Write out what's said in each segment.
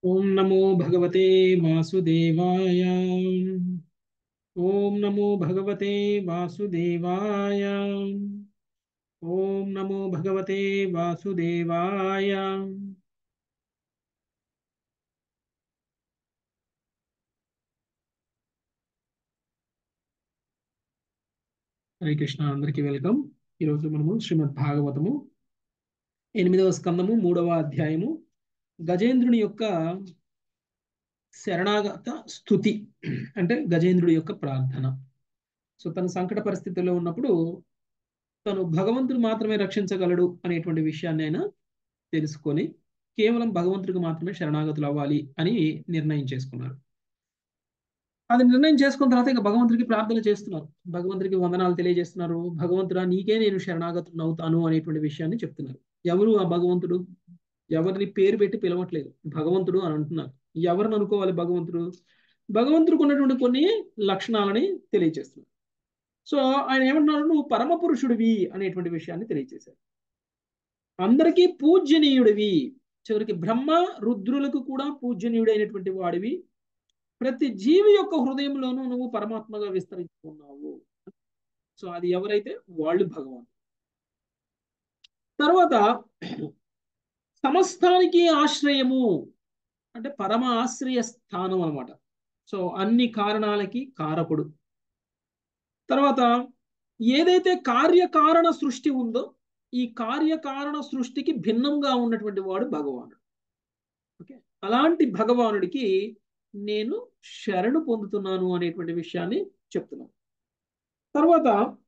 ఓం నమో భగవతే వాసుదేవాయ ఓం నమో భగవతే వాసుదేవాయ ఓం నమో భగవతే వాసుదేవాయ హరే కృష్ణ అందరికీ వెల్కమ్ ఈరోజు మనము శ్రీమద్ భాగవతము ఎనిమిదవ స్కందము మూడవ అధ్యాయము గజేంద్రుని యొక్క శరణాగత స్థుతి అంటే గజేంద్రుడి యొక్క ప్రార్థన సో తన సంకట పరిస్థితుల్లో ఉన్నప్పుడు తను భగవంతుడు మాత్రమే రక్షించగలడు అనేటువంటి విషయాన్ని ఆయన తెలుసుకొని కేవలం భగవంతుడికి మాత్రమే శరణాగతులు అవ్వాలి అని నిర్ణయం చేసుకున్నారు అది నిర్ణయం చేసుకున్న తర్వాత ఇక భగవంతుడికి ప్రార్థన చేస్తున్నారు భగవంతుడికి వందనాలు తెలియజేస్తున్నారు భగవంతుడా నీకే నేను శరణాగతుడు అవుతాను అనేటువంటి విషయాన్ని చెప్తున్నారు ఎవరు ఆ భగవంతుడు ఎవరిని పేరు పెట్టి పిలవట్లేదు భగవంతుడు అని అంటున్నారు ఎవరిని అనుకోవాలి భగవంతుడు భగవంతుడికి ఉన్నటువంటి కొన్ని లక్షణాలని తెలియజేస్తున్నారు సో ఆయన ఏమంటున్నారు నువ్వు పరమ పురుషుడివి అనేటువంటి విషయాన్ని తెలియజేశారు అందరికీ పూజ్యనీయుడివి చివరికి బ్రహ్మ రుద్రులకు కూడా పూజ్యనీయుడైనటువంటి వాడివి ప్రతి జీవి యొక్క హృదయంలోనూ నువ్వు పరమాత్మగా విస్తరించుకున్నావు సో అది ఎవరైతే వాళ్ళు భగవాన్ తర్వాత సమస్తానికి ఆశ్రయము అంటే పరమ ఆశ్రయ స్థానం అనమాట సో అన్ని కారణాలకి కారకుడు తర్వాత ఏదైతే కార్యకారణ సృష్టి ఉందో ఈ కార్యకారణ సృష్టికి భిన్నంగా ఉన్నటువంటి వాడు భగవానుడు ఓకే అలాంటి భగవానుడికి నేను శరణు పొందుతున్నాను అనేటువంటి విషయాన్ని చెప్తున్నాను తర్వాత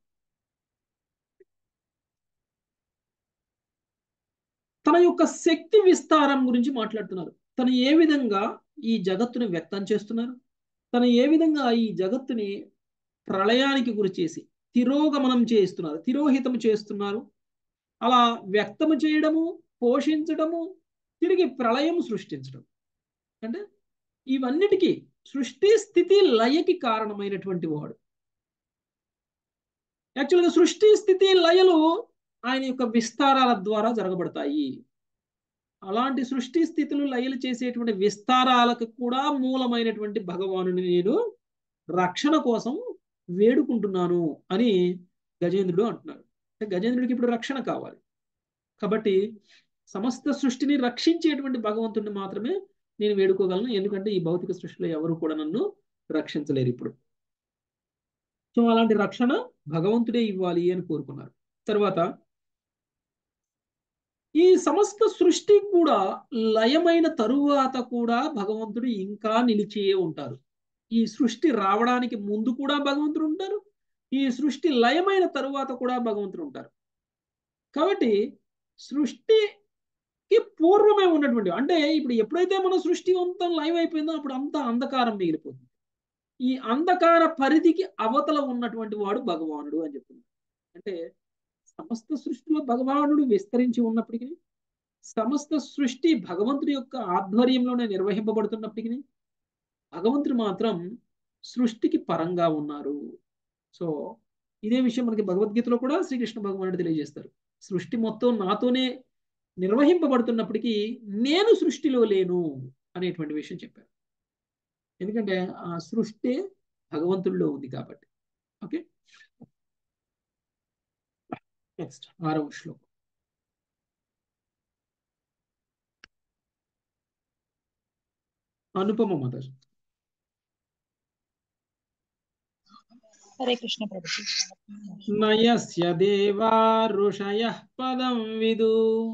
తన యొక్క శక్తి విస్తారం గురించి మాట్లాడుతున్నారు తను ఏ విధంగా ఈ జగత్తుని వ్యక్తం చేస్తున్నారు తను ఏ విధంగా ఈ జగత్తుని ప్రళయానికి గురి చేసి తిరోగమనం చేస్తున్నారు తిరోహితం చేస్తున్నారు అలా వ్యక్తము చేయడము పోషించడము తిరిగి ప్రళయం సృష్టించడం అంటే ఇవన్నిటికీ సృష్టి స్థితి లయకి కారణమైనటువంటి వాడు యాక్చువల్గా సృష్టి స్థితి లయలు ఆయన యొక్క విస్తారాల ద్వారా జరగబడతాయి అలాంటి సృష్టి స్థితులు లయలు చేసేటువంటి విస్తారాలకు కూడా మూలమైనటువంటి భగవానుని నేను రక్షణ కోసం వేడుకుంటున్నాను అని గజేంద్రుడు అంటున్నాడు గజేంద్రుడికి ఇప్పుడు రక్షణ కావాలి కాబట్టి సమస్త సృష్టిని రక్షించేటువంటి భగవంతుడిని మాత్రమే నేను వేడుకోగలను ఎందుకంటే ఈ భౌతిక సృష్టిలో ఎవరు కూడా నన్ను రక్షించలేరు ఇప్పుడు సో అలాంటి రక్షణ భగవంతుడే ఇవ్వాలి అని కోరుకున్నారు తర్వాత ఈ సమస్త సృష్టి కూడా లయమైన తరువాత కూడా భగవంతుడు ఇంకా నిలిచే ఉంటారు ఈ సృష్టి రావడానికి ముందు కూడా భగవంతుడు ఉంటారు ఈ సృష్టి లయమైన తరువాత కూడా భగవంతుడు ఉంటారు కాబట్టి సృష్టికి పూర్వమే ఉన్నటువంటి అంటే ఇప్పుడు ఎప్పుడైతే మన సృష్టి అంతా లయం అయిపోయిందో అప్పుడు అంతా అంధకారం మిగిలిపోతుంది ఈ అంధకార పరిధికి అవతల ఉన్నటువంటి వాడు భగవానుడు అని చెప్తున్నారు అంటే సమస్త సృష్టిలో భగవానుడు విస్తరించి ఉన్నప్పటికీ సమస్త సృష్టి భగవంతుడి యొక్క ఆధ్వర్యంలోనే నిర్వహింపబడుతున్నప్పటికీ భగవంతుడు మాత్రం సృష్టికి పరంగా ఉన్నారు సో ఇదే విషయం మనకి భగవద్గీతలో కూడా శ్రీకృష్ణ భగవానుడు తెలియజేస్తారు సృష్టి మొత్తం నాతోనే నిర్వహింపబడుతున్నప్పటికీ నేను సృష్టిలో లేను అనేటువంటి విషయం చెప్పారు ఎందుకంటే ఆ సృష్టి భగవంతుడిలో ఉంది కాబట్టి ఓకే నెక్స్ట్ ఆరవ శ్లోకం అనుపమ మదర్ హరే కృష్ణ ప్రభు నయస్య దేవా ఋషయ పదం విదు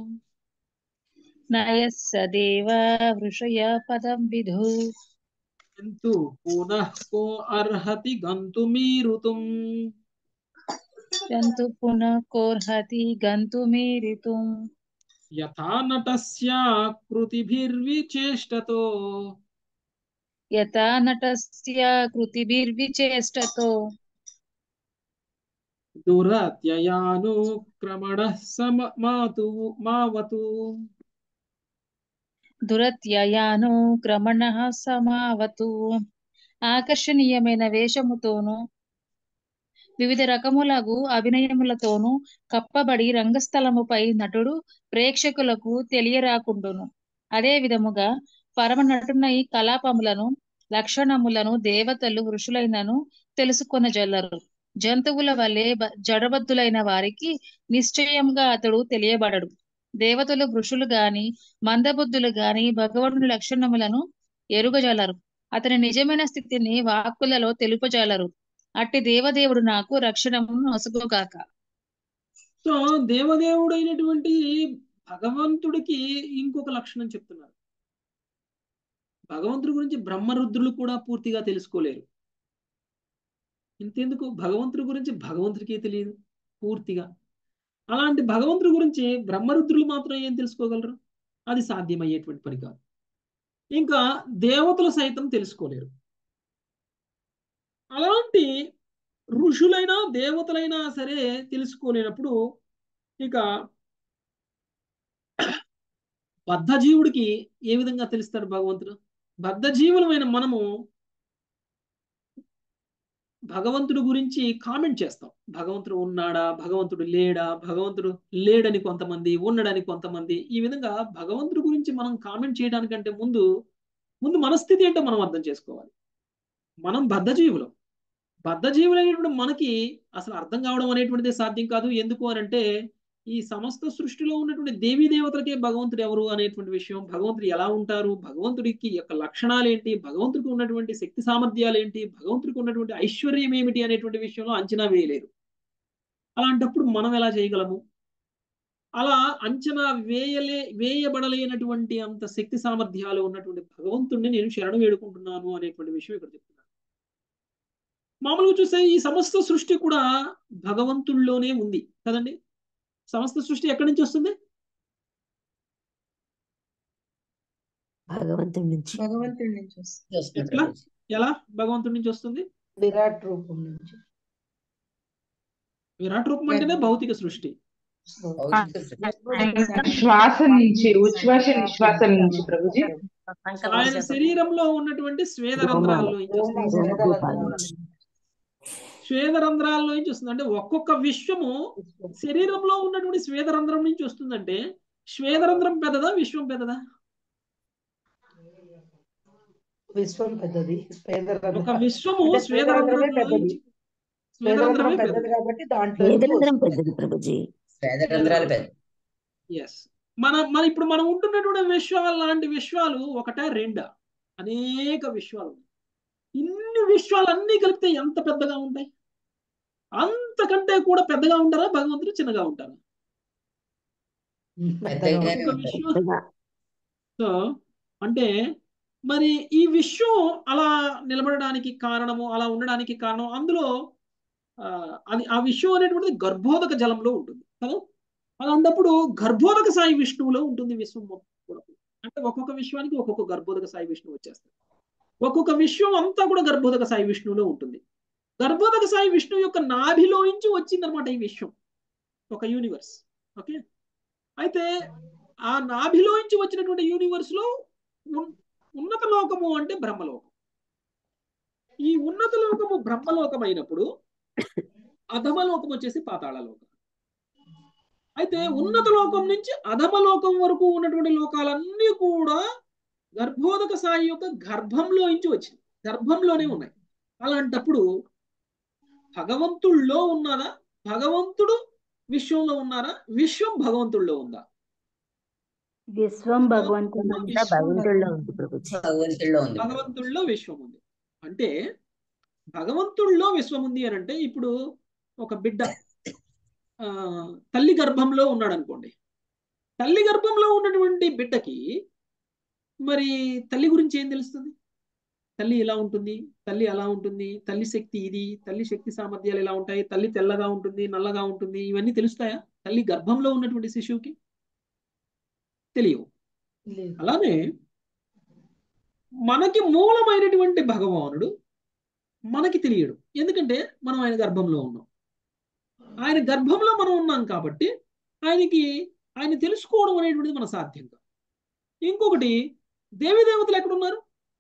నయస్స దేవా వృషయ పదం విధు కింతు పునః కో అర్హతి గంతుమీరుతుం జంతు పునః కోర్హతి గంతుమీరితుం యథా నటస్య కృతిభిర్విచేష్టతో యథా నటస్య కృతిభిర్విచేష్టతో దురత్యయానుక్రమణ సమమాతు మావతు దురత్యయాను క్రమణ సమావతు ఆకర్షణీయమైన వేషముతోను వివిధ రకములగు అభినయములతోనూ కప్పబడి రంగస్థలముపై నటుడు ప్రేక్షకులకు తెలియరాకుండును అదే విధముగా పరమ నటున్న ఈ కలాపములను లక్షణములను దేవతలు ఋషులైనను తెలుసుకొన జల్లరు జంతువుల వలె బ- జడబద్దులైన వారికి నిశ్చయంగా అతడు తెలియబడడు దేవతలు ఋషులు గాని మందబుద్ధులు గాని భగవంతుని లక్షణములను ఎరుగజలరు అతని నిజమైన స్థితిని వాక్కులలో తెలుపజాలరు అట్టి దేవదేవుడు నాకు రక్షణను నొసగుగాక సో దేవదేవుడైనటువంటి భగవంతుడికి ఇంకొక లక్షణం చెప్తున్నారు భగవంతుడి గురించి బ్రహ్మరుద్రులు కూడా పూర్తిగా తెలుసుకోలేరు ఇంతెందుకు భగవంతుడి గురించి భగవంతుడికే తెలియదు పూర్తిగా అలాంటి భగవంతుడి గురించి బ్రహ్మరుద్రులు మాత్రం ఏం తెలుసుకోగలరు అది సాధ్యమయ్యేటువంటి పని కాదు ఇంకా దేవతలు సైతం తెలుసుకోలేరు అలాంటి ఋషులైనా దేవతలైనా సరే తెలుసుకోలేనప్పుడు ఇక బద్ధజీవుడికి ఏ విధంగా తెలుస్తాడు భగవంతుడు బద్ధజీవులమైన మనము భగవంతుడి గురించి కామెంట్ చేస్తాం భగవంతుడు ఉన్నాడా భగవంతుడు లేడా భగవంతుడు లేడని కొంతమంది ఉన్నాడని కొంతమంది ఈ విధంగా భగవంతుడి గురించి మనం కామెంట్ చేయడానికంటే ముందు ముందు మన స్థితి ఏంటో మనం అర్థం చేసుకోవాలి మనం బద్ధజీవులం బద్ధజీవులైనటువంటి మనకి అసలు అర్థం కావడం అనేటువంటిది సాధ్యం కాదు ఎందుకు అని అంటే ఈ సమస్త సృష్టిలో ఉన్నటువంటి దేవీ దేవతలకే భగవంతుడు ఎవరు అనేటువంటి విషయం భగవంతుడు ఎలా ఉంటారు భగవంతుడికి యొక్క లక్షణాలు ఏంటి భగవంతుడికి ఉన్నటువంటి శక్తి సామర్థ్యాలు ఏంటి భగవంతుడికి ఉన్నటువంటి ఐశ్వర్యం ఏమిటి అనేటువంటి విషయంలో అంచనా వేయలేరు అలాంటప్పుడు మనం ఎలా చేయగలము అలా అంచనా వేయలే వేయబడలేనటువంటి అంత శక్తి సామర్థ్యాలు ఉన్నటువంటి భగవంతుడిని నేను శరణు వేడుకుంటున్నాను అనేటువంటి విషయం ఇక్కడ చెప్తున్నాను మామూలుగా చూస్తే ఈ సమస్త సృష్టి కూడా భగవంతుల్లోనే ఉంది కదండి సమస్త సృష్టి ఎక్కడి నుంచి వస్తుంది భగవంతుడి నుంచి భగవంతుడి నుంచి వస్తుంది వస్తుంది ఎట్లా? ప్రభుజీ. ఎలా భగవంతుడి నుంచి వస్తుంది విరాట్ రూపం నుంచి విరాట్ రూపం అంటేనే భౌతిక సృష్టి భౌతిక సృష్టి. శ్వాస నుంచి ఉచ్ఛ్వాస నిశ్వాస నుంచి ప్రభుజీ ఆయన శరీరంలో ఉన్నటువంటి స్వేద రంధ్రాల్లో నుంచి వస్తుంది స్వేద రంధ్రాల్లో నుంచి వస్తుంది అంటే ఒక్కొక్క విశ్వము శరీరంలో ఉన్నటువంటి స్వేద రంధ్రం నుంచి వస్తుందంటే స్వేద రంధ్రం పెద్దదా విశ్వం పెద్దదా విశ్వం పెద్దది ఒక విశ్వము అంటే స్వేద స్వేదరంధ్రమే రంధ్రంలో పెద్దది. నుంచి స్వేద రంధ్రమే పెద్దది పెద్దది కాబట్టి దాంట్లో వేదరంధ్రం పెద్దది ప్రభుజీ వేదరంధ్రాలు పెద్ద ఎస్ మన మన ఇప్పుడు మనం ఉంటున్నటువంటి విశ్వాలు లాంటి విశ్వాలు ఒకటా రెండా అనేక విశ్వాలు ఉన్నాయి. ఇన్ని విశ్వాలు అన్ని కలిపితే ఎంత పెద్దగా ఉంటాయి అంతకంటే కూడా పెద్దగా ఉంటారా భగవంతుడు చిన్నగా ఉంటారా పెద్దగానే ఒక ఉంటాయి విశ్వం పెద్దగా సో అంటే మరి ఈ విశ్వం అలా నిలబడడానికి కారణము అలా ఉండడానికి కారణం అందులో ఆ, అది ఆ విశ్వం అనేటువంటిది గర్భోదక జలంలో ఉంటుంది కదా అలాంటప్పుడు గర్భోదక సాయి విష్ణువులో ఉంటుంది విశ్వం మొత్తం కూడా అంటే ఒక్కొక్క విశ్వానికి ఒక్కొక్క గర్భోదక సాయి విష్ణువు వచ్చేస్తారు ఒక్కొక్క విశ్వం అంతా కూడా గర్భోదక సాయి విష్ణువులో ఉంటుంది గర్భోదక సాయి విష్ణువు యొక్క నాభిలోంచి వచ్చిందనమాట ఈ విశ్వం ఒక యూనివర్స్ ఓకే అయితే ఆ నాభిలోంచి వచ్చినటువంటి యూనివర్స్ లో ఉన్- ఉన్నత లోకము అంటే బ్రహ్మలోకం ఈ ఉన్నత లోకము బ్రహ్మలోకం అయినప్పుడు అధమలోకం వచ్చేసి పాతాళలోకం అయితే ఉన్నత లోకం నుంచి అధమలోకం వరకు ఉన్నటువంటి లోకాలన్నీ కూడా గర్భోదక సాయి యొక్క గర్భంలో నుంచి వచ్చింది గర్భంలోనే ఉన్నాయి అలాంటప్పుడు భగవంతుల్లో ఉన్నదా భగవంతుడు విశ్వంలో ఉన్నారా విశ్వం భగవంతుల్లో ఉందా విశ్వం భగవంతుడు అంతా భగవంతుడిలో ఉంది ప్రభుజీ భగవంతుడిలో ఉంది భగవంతుల్లో విశ్వం ఉంది అంటే భగవంతుల్లో విశ్వం ఉంది అని అంటే ఇప్పుడు ఒక బిడ్డ ఆ, తల్లి గర్భంలో ఉన్నాడు అనుకోండి తల్లి గర్భంలో ఉన్నటువంటి బిడ్డకి మరి తల్లి గురించి ఏం తెలుస్తుంది తల్లి ఎలా ఉంటుంది తల్లి ఎలా ఉంటుంది తల్లి శక్తి ఇది తల్లి శక్తి సామర్థ్యాలు ఎలా ఉంటాయి తల్లి తెల్లగా ఉంటుంది నల్లగా ఉంటుంది ఇవన్నీ తెలుస్తాయా తల్లి గర్భంలో ఉన్నటువంటి శిశువుకి తెలియవు లేదు. అలానే మనకి మూలమైనటువంటి భగవానుడు మనకి తెలియడు ఎందుకంటే మనం ఆయన గర్భంలో ఉన్నాం ఆయన గర్భంలో మనం ఉన్నాం కాబట్టి ఆయనకి ఆయన తెలుసుకోవడం అనేటువంటిది మన సాధ్యం కాదు ఇంకొకటి దేవీ దేవతలు ఎక్కడున్నారు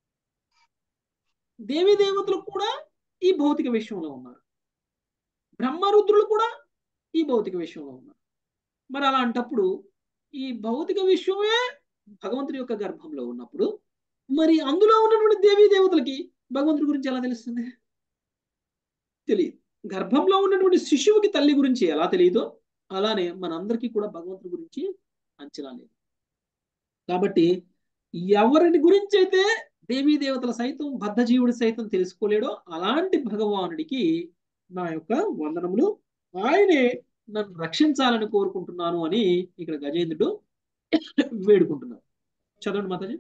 దేవీ దేవతలు కూడా ఈ భౌతిక విశ్వంలో ఉన్నారు బ్రహ్మరుద్రులు కూడా ఈ భౌతిక విశ్వంలో ఉన్నారు మరి అలాంటప్పుడు ఈ భౌతిక విశ్వమే భగవంతుడి యొక్క గర్భంలో ఉన్నప్పుడు మరి అందులో ఉన్నటువంటి దేవీ దేవతలకి భగవంతుడి గురించి ఎలా తెలుస్తుంది తెలియదు గర్భంలో ఉన్నటువంటి శిశువుకి తల్లి గురించి ఎలా తెలియదో అలానే మనందరికీ కూడా భగవంతుడి గురించి అంచనా లేదు కాబట్టి ఎవరిని గురించి అయితే దేవీ దేవతల సైతం బద్ధజీవుడి సైతం తెలుసుకోలేడో అలాంటి భగవానుడికి నా యొక్క వందనములు ఆయనే నన్ను రక్షించాలని కోరుకుంటున్నాను అని ఇక్కడ గజేంద్రుడు వేడుకుంటున్నారు చదవండి మాతాజీ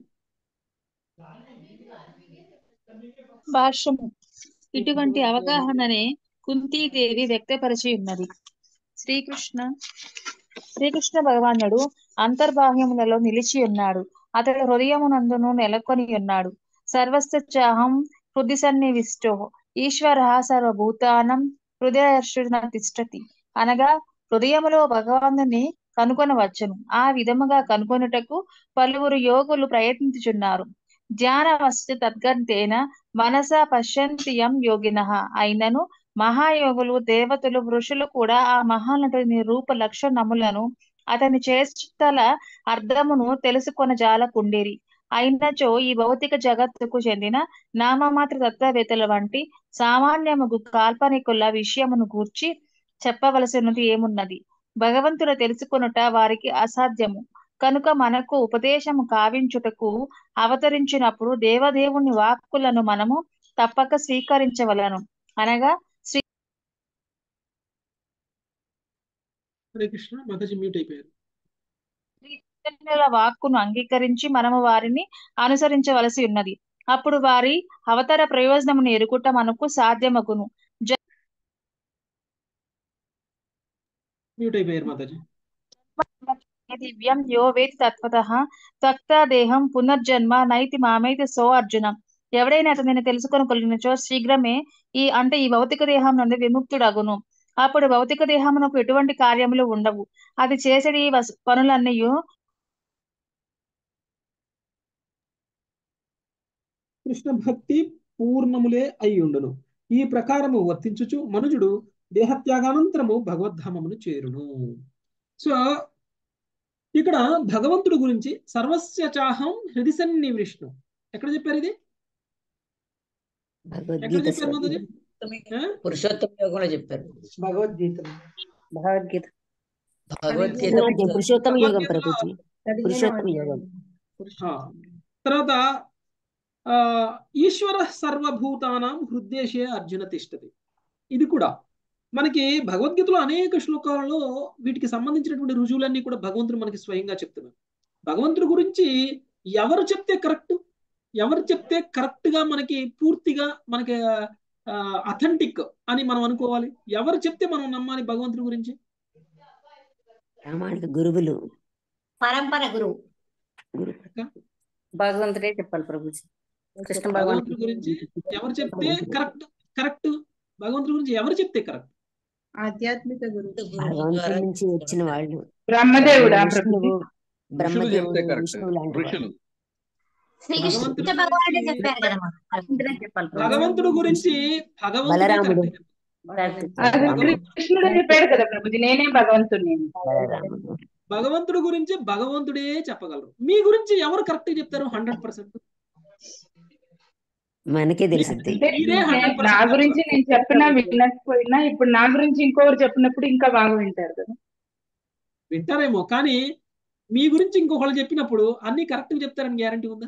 భాష్యము ఇటువంటి అవగాహననే కుంతీదేవి వ్యక్తపరిచి ఉన్నది శ్రీకృష్ణ శ్రీకృష్ణ భగవానుడు అంతర్బాహ్యములలో నిలిచి ఉన్నాడు అతడు హృదయమునందును నెలకొని ఉన్నాడు సర్వస్వ చాహం హృది సన్నివిష్టో ఈశ్వర సర్వభూతానం హృదయర్షున తిష్టతి అనగా హృదయములో భగవంతుని కనుకొనవచ్చును ఆ విధముగా కనుకొనుటకు పలువురు యోగులు ప్రయత్నించుచున్నారు ధ్యాన వస్తు తద్గంతేన మనస పశ్యంతియం యోగిన అయినను మహాయోగులు దేవతలు ఋషులు కూడా ఆ మహానటుని రూప లక్షణములను అతని చేష్టల అర్థమును తెలుసుకొన జాలకుండేరి అయినచో ఈ భౌతిక జగత్తుకు చెందిన నామమాత్ర తత్వవేత్తల వంటి సామాన్యముగు కాల్పనికుల విషయమును గూర్చి చెప్పవలసినది ఏమున్నది భగవంతుడు తెలుసుకొనుట వారికి అసాధ్యము కనుక మనకు ఉపదేశము కావించుటకు అవతరించినప్పుడు దేవదేవుని వాక్కులను మనము తప్పక స్వీకరించవలను అనగా హరే కృష్ణ మాతాజీ మ్యూట్ అయిపోయారు శ్రీ చైతన్యుల వాక్కును అంగీకరించి మనము వారిని అనుసరించవలసి ఉన్నది అప్పుడు వారి అవతార ప్రయోజనమును ఎరుగుట మనకు సాధ్యమగును మ్యూట్ అయిపోయారు మాతాజీ దివ్యం యో వేతి తత్వత తక్త దేహం పునర్జన్మ నైతి మామైతి సో అర్జున ఎవడైనా అతనిని తెలుసుకొనగలిగినచో శీఘ్రమే ఈ అంటే ఈ భౌతిక దేహం నుండి విముక్తుడగును అప్పుడు భౌతిక దేహమునకు ఎటువంటి కార్యములు ఉండవు అది చేసేది వస్- పనులన్నీ కృష్ణ భక్తి పూర్ణములే అయి ఉండును ఈ ప్రకారము వర్తించుచు మనుజుడు దేహత్యాగానంతరము భగవద్ధామమును చేరును సో ఇక్కడ భగవంతుడు గురించి సర్వస్య చాహం హృది సన్నివిష్ణు ఎక్కడ చెప్పారు ఇది ఎక్కడ భగవద్గీత చెప్పారు మాతాజీ ఆ? పురుషోత్తమ యోగంలో చెప్పారు భగవద్గీత భగవద్గీత భగవద్గీత పురుషోత్తమ యోగం భగవద్గీతలో ప్రభుజీ పురుషోత్తమ యోగం ఆ, తర్వాత ఆ ఈశ్వర సర్వభూతానాం హృద్దేశే అర్జున తిష్టతి ఇది కూడా మనకి భగవద్గీతలో అనేక శ్లోకాలలో వీటికి సంబంధించినటువంటి రుజువులన్నీ కూడా భగవంతుడు మనకి స్వయంగా చెప్తున్నారు భగవంతుడి గురించి ఎవరు చెప్తే కరెక్ట్ ఎవరు చెప్తే కరెక్ట్ గా మనకి పూర్తిగా మనకి అథెంటిక్ అని మనం అనుకోవాలి ఎవరు చెప్తే మనం నమ్మాలి భగవంతుడి గురించి ప్రామాణిక గురువులు పరంపర గురువు గురు భగవంతుడే చెప్పాలి ప్రభుజీ కృష్ణ భగవాన్ భగవంతుడి గురించి ఎవరు చెప్తే కరెక్ట్ కరెక్ట్ భగవంతుడి గురించి ఎవరు చెప్తే కరెక్ట్ ఆధ్యాత్మిక గురువు భగవంతుడి నుంచి వచ్చిన వాళ్ళు బ్రహ్మదేవుడా ప్రభుజీ విష్ణువు ఋషులు బ్రహ్మదేవుడు చెప్తే కరెక్ట్ విష్ణువు లాంటి వాళ్ళు ఋషులు శ్రీకృష్ణ భగవంతుడి భగవానుడే గురించి చెప్పారు కదా మాకు. భగవంతుడే చెప్పాలి ప్రభుజీ. భగవంతుడు గురించి భగవంతుడే బలరాముడు. Correct Correct. అది కృష్ణుడు చెప్పాడు కదా ప్రభుజీ నేనే భగవంతుడిని బలరాముడు భగవంతుడి గురించి భగవంతుడే చెప్పగలరు మీ గురించి ఎవరు కరెక్ట్ చెప్తారు హండ్రెడ్ పర్సెంట్ మనకే తెలిసింది అంటే మీరే నే- 100% నా గురించి నేను చెప్పినా వినకపోయినా ఇప్పుడు నా గురించి ఇంకొకరు చెప్పినప్పుడు ఇంకా బాగా వింటారు కదా వింటారేమో కానీ మీ గురించి ఇంకొకళ్ళు చెప్పినప్పుడు అన్ని కరెక్ట్ చెప్తారని గ్యారంటీ ఉందా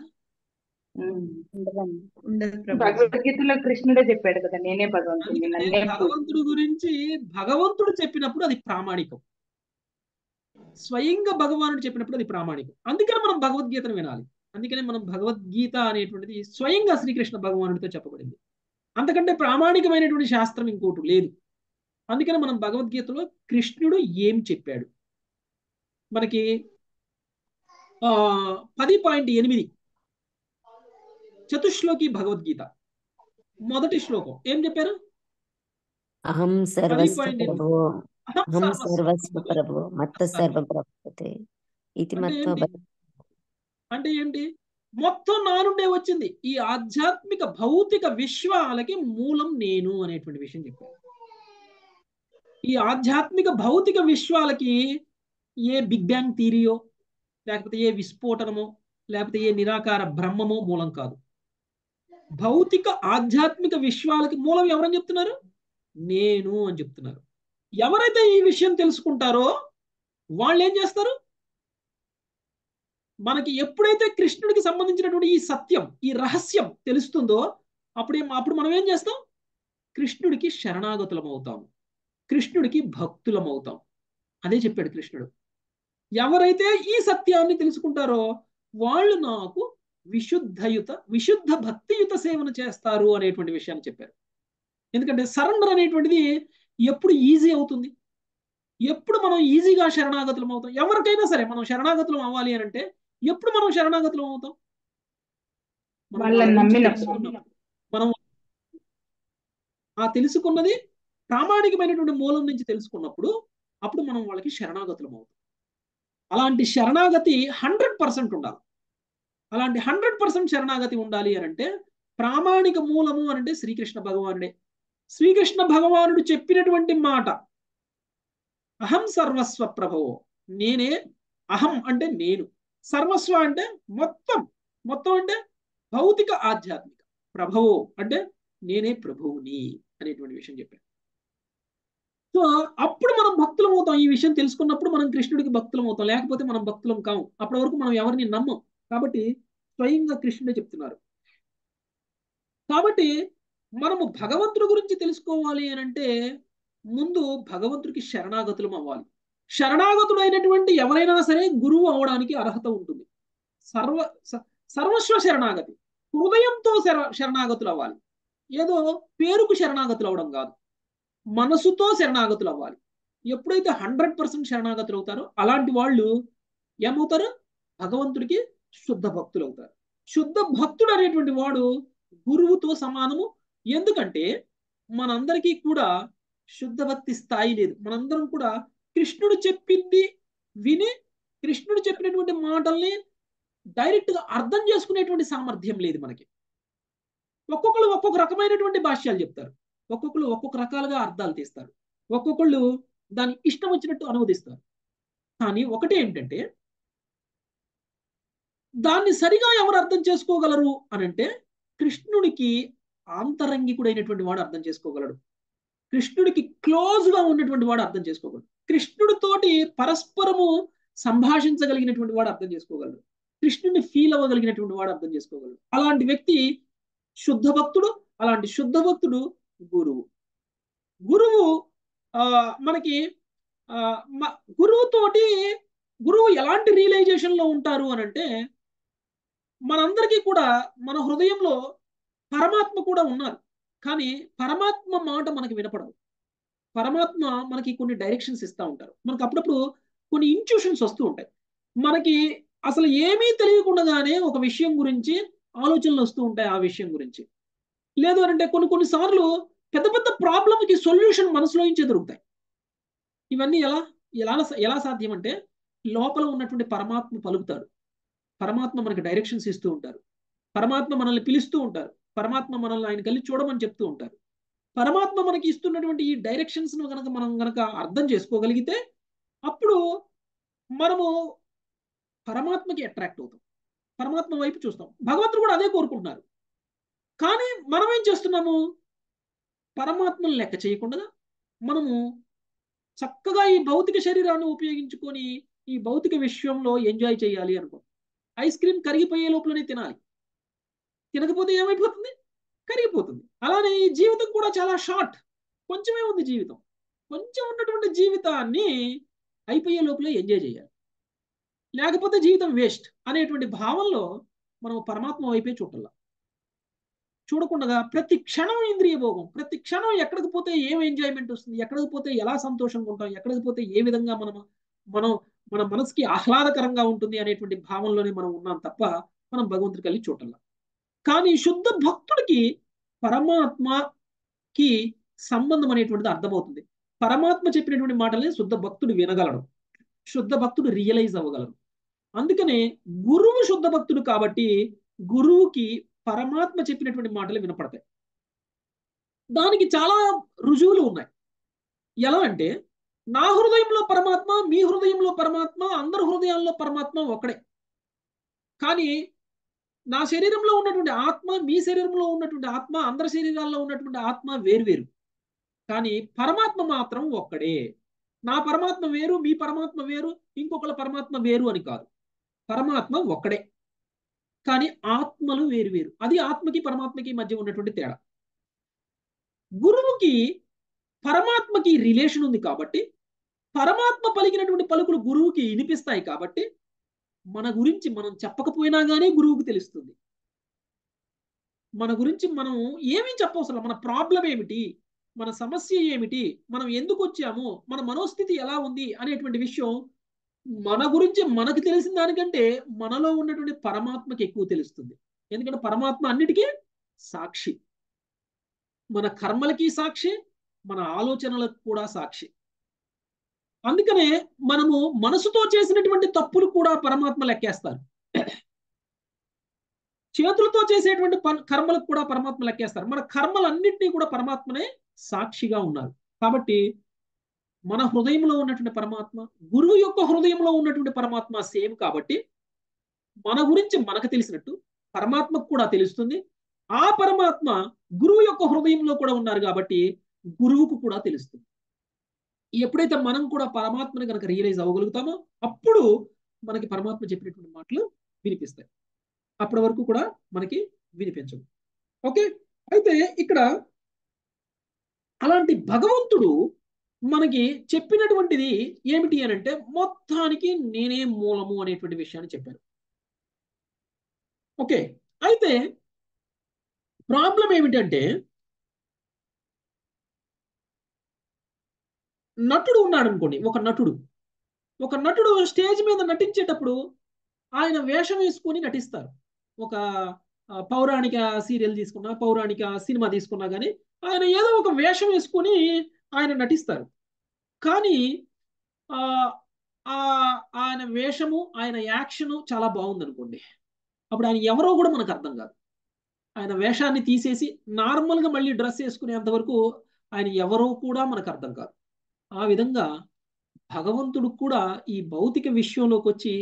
ఉండదు ప్రభు భగవద్గీతలో కృష్ణుడే చెప్పాడు కదా నేనే భగవంతుడిని అందుకనే నన్నే భగవంతుడి గురించి భగవంతుడు చెప్పినప్పుడు అది ప్రామాణికం స్వయంగా భగవానుడు చెప్పినప్పుడు అది ప్రామాణికం అందుకని మనం భగవద్గీతను వినాలి అందుకనే మనం భగవద్గీత అనేటువంటిది స్వయంగా శ్రీకృష్ణ భగవానుడితో చెప్పబడింది అంతకంటే ప్రామాణికమైనటువంటి శాస్త్రం ఇంకోటి లేదు అందుకని మనం భగవద్గీతలో కృష్ణుడు ఏం చెప్పాడు మనకి ఆ పది పాయింట్ ఎనిమిది చతుశ్లోకి భగవద్గీత మొదటి శ్లోకం ఏం చెప్పారు అహం సర్వస్వ point ఎనిమిది. ప్రభో అహం అహం సర్వస్వ సర్వస్వ ప్రభో మత్త సర్వ ప్రపతే ఇది అంటే మత్వ ఏంటి? అంటే ఏంటి మొత్తం నా నుండే వచ్చింది ఈ ఆధ్యాత్మిక భౌతిక విశ్వాలకి మూలం నేను అనేటువంటి విషయం చెప్పారు ఈ ఆధ్యాత్మిక భౌతిక విశ్వాలకి ఏ బిగ్ బ్యాంగ్ థియరియో లేకపోతే ఏ విస్ఫోటనమో లేకపోతే ఏ నిరాకార బ్రహ్మమో మూలం కాదు భౌతిక ఆధ్యాత్మిక విశ్వాలకి మూలం ఎవరని చెప్తున్నారు నేను అని చెప్తున్నారు ఎవరైతే ఈ విషయం తెలుసుకుంటారో వాళ్ళు ఏం చేస్తారు మనకి ఎప్పుడైతే కృష్ణుడికి సంబంధించినటువంటి ఈ సత్యం ఈ రహస్యం తెలుస్తుందో అప్పుడు ఏం- అప్పుడు మనం ఏం చేస్తాం కృష్ణుడికి శరణాగతులం అవుతాం కృష్ణుడికి భక్తులం అవుతాం అదే చెప్పాడు కృష్ణుడు ఎవరైతే ఈ సత్యాన్ని తెలుసుకుంటారో వాళ్ళు నాకు విశుద్ధయుత విశుద్ధ భక్తియుత సేవను చేస్తారు అనేటువంటి విషయాన్ని చెప్పారు ఎందుకంటే సరెండర్ అనేటువంటిది ఎప్పుడు ఈజీ అవుతుంది ఎప్పుడు మనం ఈజీగా శరణాగతులం అవుతాం ఎవరికైనా సరే మనం శరణాగతులం అవ్వాలి అని అంటే ఎప్పుడు మనం శరణాగతులం అవుతాం మనం వాళ్ళని వాళ్ళ గురించి నమ్మినప్పుడు. తెలుసుకున్నప్పుడు. మనం ఆ తెలుసుకున్నది ప్రామాణికమైనటువంటి మూలం నుంచి తెలుసుకున్నప్పుడు అప్పుడు మనం వాళ్ళకి శరణాగతులం అవుతాం అలాంటి శరణాగతి హండ్రెడ్ పర్సెంట్ ఉండాలి అలాంటి హండ్రెడ్ పర్సెంట్ శరణాగతి ఉండాలి అని అంటే ప్రామాణిక మూలము అని అంటే శ్రీకృష్ణ భగవానుడే శ్రీకృష్ణ భగవానుడు చెప్పినటువంటి మాట అహం సర్వస్వ ప్రభవో నేనే అహం అంటే నేను సర్వస్వ అంటే మొత్తం మొత్తం అంటే భౌతిక ఆధ్యాత్మిక ప్రభవో అంటే నేనే ప్రభువుని అనేటువంటి విషయం చెప్పాను సో అప్పుడు మనం భక్తులం అవుతాం ఈ విషయం తెలుసుకున్నప్పుడు మనం కృష్ణుడికి భక్తులం అవుతాం లేకపోతే మనం భక్తులం కాము అప్పటి వరకు మనం ఎవరిని నమ్మం కాబట్టి స్వయంగా కృష్ణుడే చెప్తున్నారు కాబట్టి మనము భగవంతుడి గురించి తెలుసుకోవాలి అని అంటే ముందు భగవంతుడికి శరణాగతులం అవ్వాలి శరణాగతుడు అయినటువంటి ఎవరైనా సరే గురువు అవడానికి అర్హత ఉంటుంది సర్వ స- సర్వస్వ శరణాగతి హృదయంతో శర శరణాగతులు అవ్వాలి ఏదో పేరుకు శరణాగతులు అవడం కాదు మనసుతో శరణాగతులు అవ్వాలి ఎప్పుడైతే హండ్రెడ్ పర్సెంట్ శరణాగతులు అవుతారో అలాంటి వాళ్ళు ఏమవుతారు భగవంతుడికి శుద్ధ భక్తులు అవుతారు శుద్ధ భక్తుడు అనేటువంటి వాడు గురువుతో సమానము ఎందుకంటే మనందరికీ కూడా శుద్ధ భక్తి స్థాయి లేదు మనందరం కూడా కృష్ణుడు చెప్పింది విని కృష్ణుడు చెప్పినటువంటి మాటల్ని డైరెక్ట్ గా అర్థం చేసుకునేటువంటి సామర్థ్యం లేదు మనకి ఒక్కొక్కరు ఒక్కొక్క రకమైనటువంటి భాష్యాలు చెప్తారు ఒక్కొక్కరు ఒక్కొక్క రకాలుగా అర్థాలు తీస్తారు ఒక్కొక్కళ్ళు దాని ఇష్టం వచ్చినట్టు అనువదిస్తారు కానీ ఒకటి ఏంటంటే దాన్ని సరిగా ఎవరు అర్థం చేసుకోగలరు అని అంటే కృష్ణుడికి ఆంతరంగికుడైనటువంటి వాడు అర్థం చేసుకోగలడు కృష్ణుడికి క్లోజ్ గా ఉన్నటువంటి వాడు అర్థం చేసుకోగలడు కృష్ణుడితోటి పరస్పరము సంభాషించగలిగినటువంటి వాడు అర్థం చేసుకోగలడు కృష్ణుడిని ఫీల్ అవ్వగలిగినటువంటి వాడు అర్థం చేసుకోగలడు అలాంటి వ్యక్తి శుద్ధ భక్తుడు అలాంటి శుద్ధ భక్తుడు గురువు గురువు ఆ మనకి ఆ మ- గురువుతోటి గురువు ఎలాంటి రియలైజేషన్ లో ఉంటారు అని అంటే మనందరికీ కూడా మన హృదయంలో పరమాత్మ కూడా ఉన్నారు కానీ పరమాత్మ మాట మనకి వినపడదు పరమాత్మ మనకి కొన్ని డైరెక్షన్స్ ఇస్తూ ఉంటారు మనకు అప్పుడప్పుడు కొన్ని ఇంట్యూషన్స్ వస్తూ ఉంటాయి మనకి అసలు ఏమీ తెలియకుండానే ఒక విషయం గురించి ఆలోచనలు వస్తూ ఉంటాయి ఆ విషయం గురించి లేదు అని అంటే కొన్ని కొన్ని సార్లు పెద్ద పెద్ద ప్రాబ్లంకి సొల్యూషన్ మనసులో నుంచే దొరుకుతాయి ఇవన్నీ ఎలా ఎలా ఎలా సాధ్యం అంటే లోపల ఉన్నటువంటి పరమాత్మ పలుకుతాడు పరమాత్మ మనకి డైరెక్షన్స్ ఇస్తూ ఉంటారు పరమాత్మ మనల్ని పిలుస్తూ ఉంటారు పరమాత్మ మనల్ని ఆయన కలిసి చూడమని చెప్తూ ఉంటారు పరమాత్మ మనకి ఇస్తున్నటువంటి ఈ డైరెక్షన్స్ ను కనుక మనం కనుక అర్థం చేసుకోగలిగితే అప్పుడు మనము పరమాత్మకి అట్రాక్ట్ అవుతాం పరమాత్మ వైపు చూస్తాం భగవంతుడు కూడా అదే కోరుకుంటున్నారు కానీ మనం ఏం చేస్తున్నాము పరమాత్మను లెక్క చేయకుండా మనము చక్కగా ఈ భౌతిక శరీరాన్ని ఉపయోగించుకొని ఈ భౌతిక విశ్వంలో ఎంజాయ్ చేయాలి అనుకో ఐస్ క్రీమ్ కరిగిపోయే లోపలనే తినాలి తినకపోతే ఏమైపోతుంది కరిగిపోతుంది అలానే ఈ జీవితం కూడా చాలా షార్ట్ కొంచెమే ఉంది జీవితం కొంచెం ఉన్నటువంటి జీవితాన్ని అయిపోయే లోపలే ఎంజాయ్ చేయాలి లేకపోతే జీవితం వేస్ట్ అనేటువంటి భావంలో మనం పరమాత్మ వైపే చూడాల చూడకుండా ప్రతి క్షణం ఇంద్రియ భోగం ప్రతి క్షణం ఎక్కడికి పోతే ఏం ఎంజాయ్మెంట్ వస్తుంది ఎక్కడికి పోతే ఎలా సంతోషంగా ఉంటాం ఎక్కడికి పోతే ఏ విధంగా మనం మనం మన మనసుకి ఆహ్లాదకరంగా ఉంటుంది అనేటువంటి భావంలోనే మనం ఉన్నాం తప్ప మనం భగవంతుడికి వెళ్ళి చూడాల కానీ శుద్ధ భక్తుడికి పరమాత్మకి సంబంధం అనేటువంటిది అర్థమవుతుంది పరమాత్మ చెప్పినటువంటి మాటలే శుద్ధ భక్తుడు వినగలడు శుద్ధ భక్తుడు రియలైజ్ అవ్వగలడు అందుకనే గురువు శుద్ధ భక్తుడు కాబట్టి గురువుకి పరమాత్మ చెప్పినటువంటి మాటలు వినపడతాయి దానికి చాలా రుజువులు ఉన్నాయి ఎలా అంటే నా హృదయంలో పరమాత్మ మీ హృదయంలో పరమాత్మ అందరి హృదయాల్లో పరమాత్మ ఒకడే కానీ నా శరీరంలో ఉన్నటువంటి ఆత్మ మీ శరీరంలో ఉన్నటువంటి ఆత్మ అందరి శరీరాల్లో ఉన్నటువంటి ఆత్మ వేరువేరు కానీ పరమాత్మ మాత్రం ఒక్కడే నా పరమాత్మ వేరు మీ పరమాత్మ వేరు ఇంకొకళ్ళ పరమాత్మ వేరు అని కాదు పరమాత్మ ఒక్కడే కానీ ఆత్మలు వేరు వేరు అది ఆత్మకి పరమాత్మకి మధ్య ఉన్నటువంటి తేడా గురువుకి పరమాత్మకి రిలేషన్ ఉంది కాబట్టి పరమాత్మ పలికినటువంటి పలుకులు గురువుకి వినిపిస్తాయి కాబట్టి మన గురించి మనం చెప్పకపోయినా కానీ గురువుకు తెలుస్తుంది మన గురించి మనం ఏమీ చెప్పవసరం మన ప్రాబ్లం ఏమిటి మన సమస్య ఏమిటి మనం ఎందుకు వచ్చాము మన మనోస్థితి ఎలా ఉంది అనేటువంటి విషయం మన గురించి మనకు తెలిసిన దానికంటే మనలో ఉన్నటువంటి పరమాత్మకి ఎక్కువ తెలుస్తుంది ఎందుకంటే పరమాత్మ అన్నిటికీ సాక్షి మన కర్మలకి సాక్షి మన ఆలోచనలకు కూడా సాక్షి అందుకనే మనము మనసుతో చేసినటువంటి తప్పులు కూడా పరమాత్మ లెక్కేస్తారు చేతులతో చేసేటువంటి కర్మలకు కూడా పరమాత్మ లెక్కేస్తారు మన కర్మలన్నింటినీ కూడా పరమాత్మనే సాక్షిగా ఉన్నారు కాబట్టి మన హృదయంలో ఉన్నటువంటి పరమాత్మ గురువు యొక్క హృదయంలో ఉన్నటువంటి పరమాత్మ సేమ్ కాబట్టి మన గురించి మనకు తెలిసినట్టు పరమాత్మకు కూడా తెలుస్తుంది ఆ పరమాత్మ గురువు యొక్క హృదయంలో కూడా ఉన్నారు కాబట్టి గురువుకు కూడా తెలుస్తుంది ఎప్పుడైతే మనం కూడా పరమాత్మని కనుక రియలైజ్ అవ్వగలుగుతామో అప్పుడు మనకి పరమాత్మ చెప్పినటువంటి మాటలు వినిపిస్తాయి అప్పటి వరకు కూడా మనకి వినిపించవు ఓకే అయితే ఇక్కడ అలాంటి భగవంతుడు మనకి చెప్పినటువంటిది ఏమిటి అని అంటే మొత్తానికి నేనే మూలము అనేటువంటి విషయాన్ని చెప్పారు ఓకే అయితే ప్రాబ్లం ఏమిటంటే నటుడు ఉన్నాడు అనుకోండి ఒక నటుడు ఒక నటుడు స్టేజ్ మీద నటించేటప్పుడు ఆయన వేషం వేసుకొని నటిస్తారు ఒక పౌరాణిక సీరియల్ తీసుకున్నా పౌరాణిక సినిమా తీసుకున్నా కానీ ఆయన ఏదో ఒక వేషం వేసుకొని ఆయన నటిస్తారు కానీ ఆయన వేషము ఆయన యాక్షను చాలా బాగుంది అనుకోండి అప్పుడు ఆయన ఎవరో కూడా మనకు అర్థం కాదు ఆయన వేషాన్ని తీసేసి నార్మల్గా మళ్ళీ డ్రెస్ వేసుకునేంత వరకు ఆయన ఎవరో కూడా మనకు అర్థం కాదు ఆ విధంగా భగవంతుడు కూడా ఈ భౌతిక విషయంలోకి వచ్చి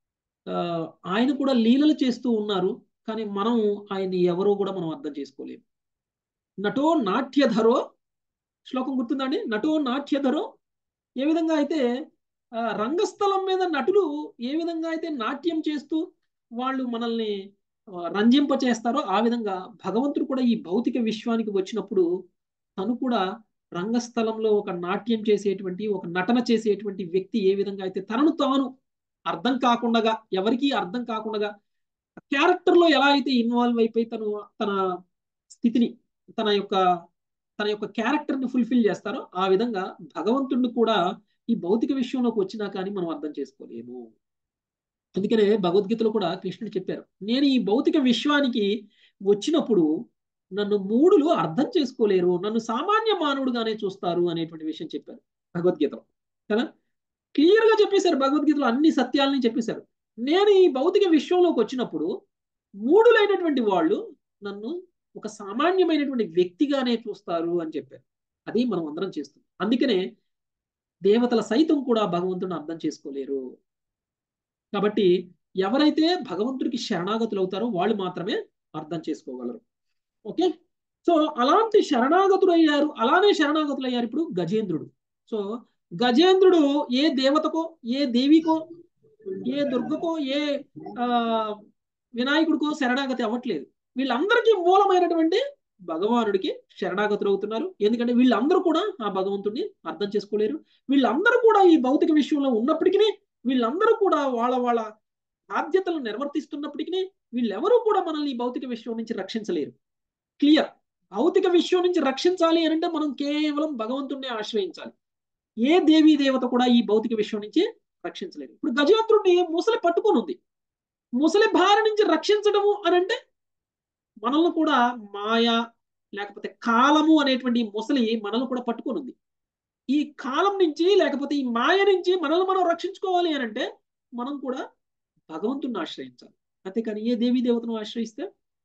ఆయన కూడా లీలలు చేస్తూ ఉన్నారు కానీ మనం ఆయన్ని ఎవరో కూడా మనం అర్థం చేసుకోలేము నటో నాట్యధరో శ్లోకం గుర్తుందండి నటో నాట్యధరో ఏ విధంగా అయితే రంగస్థలం మీద నటులు ఏ విధంగా అయితే నాట్యం చేస్తూ వాళ్ళు మనల్ని రంజింప చేస్తారో ఆ విధంగా భగవంతుడు కూడా ఈ భౌతిక విశ్వానికి వచ్చినప్పుడు తను కూడా రంగస్థలంలో ఒక నాట్యం చేసేటువంటి ఒక నటన చేసేటువంటి వ్యక్తి ఏ విధంగా అయితే తనను తాను అర్థం కాకుండా ఎవరికీ అర్థం కాకుండా క్యారెక్టర్లో ఎలా అయితే ఇన్వాల్వ్ అయిపోయి తను తన స్థితిని తన యొక్క తన యొక్క క్యారెక్టర్ని ఫుల్ఫిల్ చేస్తారో ఆ విధంగా భగవంతుడిని కూడా ఈ భౌతిక విషయంలోకి వచ్చినా కానీ మనం అర్థం చేసుకోలేము అందుకనే భగవద్గీతలో కూడా కృష్ణుడు చెప్పారు నేను ఈ భౌతిక విశ్వానికి వచ్చినప్పుడు నన్ను మూడులు అర్థం చేసుకోలేరు నన్ను సామాన్య మానవుడుగానే చూస్తారు అనేటువంటి విషయం చెప్పారు భగవద్గీతలో కదా క్లియర్ గా చెప్పేశారు భగవద్గీతలో అన్ని సత్యాలని చెప్పేశారు నేను ఈ భౌతిక విశ్వంలోకి వచ్చినప్పుడు మూడులైనటువంటి వాళ్ళు నన్ను ఒక సామాన్యమైనటువంటి వ్యక్తిగానే చూస్తారు అని చెప్పారు అది మనం అందరం చేస్తాం అందుకనే దేవతల సైతం కూడా భగవంతుని అర్థం చేసుకోలేరు కాబట్టి ఎవరైతే భగవంతుడికి శరణాగతులు అవుతారో వాళ్ళు మాత్రమే అర్థం చేసుకోగలరు ఓకే సో అలాంటి శరణాగతులు అయ్యారు అలానే శరణాగతులు అయ్యారు ఇప్పుడు గజేంద్రుడు సో గజేంద్రుడు ఏ దేవతకో ఏ దేవికో ఏ దుర్గకో ఏ ఆ వినాయకుడికో శరణాగతి అవ్వట్లేదు వీళ్ళందరికీ మూలమైనటువంటి భగవానుడికి శరణాగతులు అవుతున్నారు ఎందుకంటే వీళ్ళందరూ కూడా ఆ భగవంతుడిని అర్థం చేసుకోలేరు వీళ్ళందరూ కూడా ఈ భౌతిక విషయంలో ఉన్నప్పటికీ వీళ్ళందరూ కూడా వాళ్ళ వాళ్ళ బాధ్యతలను నిర్వర్తిస్తున్నప్పటికీ వీళ్ళెవరూ కూడా మనల్ని ఈ భౌతిక విషయం నుంచి రక్షించలేరు క్లియర్ భౌతిక విషయం నుంచి రక్షించాలి అని అంటే మనం కేవలం భగవంతుడిని ఆశ్రయించాలి ఏ దేవీ దేవత కూడా ఈ భౌతిక విషయం నుంచి రక్షించలేదు ఇప్పుడు గజేంద్రుడిని ముసలి పట్టుకొని ఉంది ముసలి భార్య నుంచి రక్షించడము అని అంటే మనల్ని కూడా మాయ లేకపోతే కాలము అనేటువంటి ముసలి మనల్ని కూడా పట్టుకొని ఉంది ఈ కాలం నుంచి లేకపోతే ఈ మాయ నుంచి మనల్ని మనం రక్షించుకోవాలి అని అంటే మనం కూడా భగవంతుని ఆశ్రయించాలి అంతేకాని ఏ దేవీ దేవతను ఆశ్రయిస్తే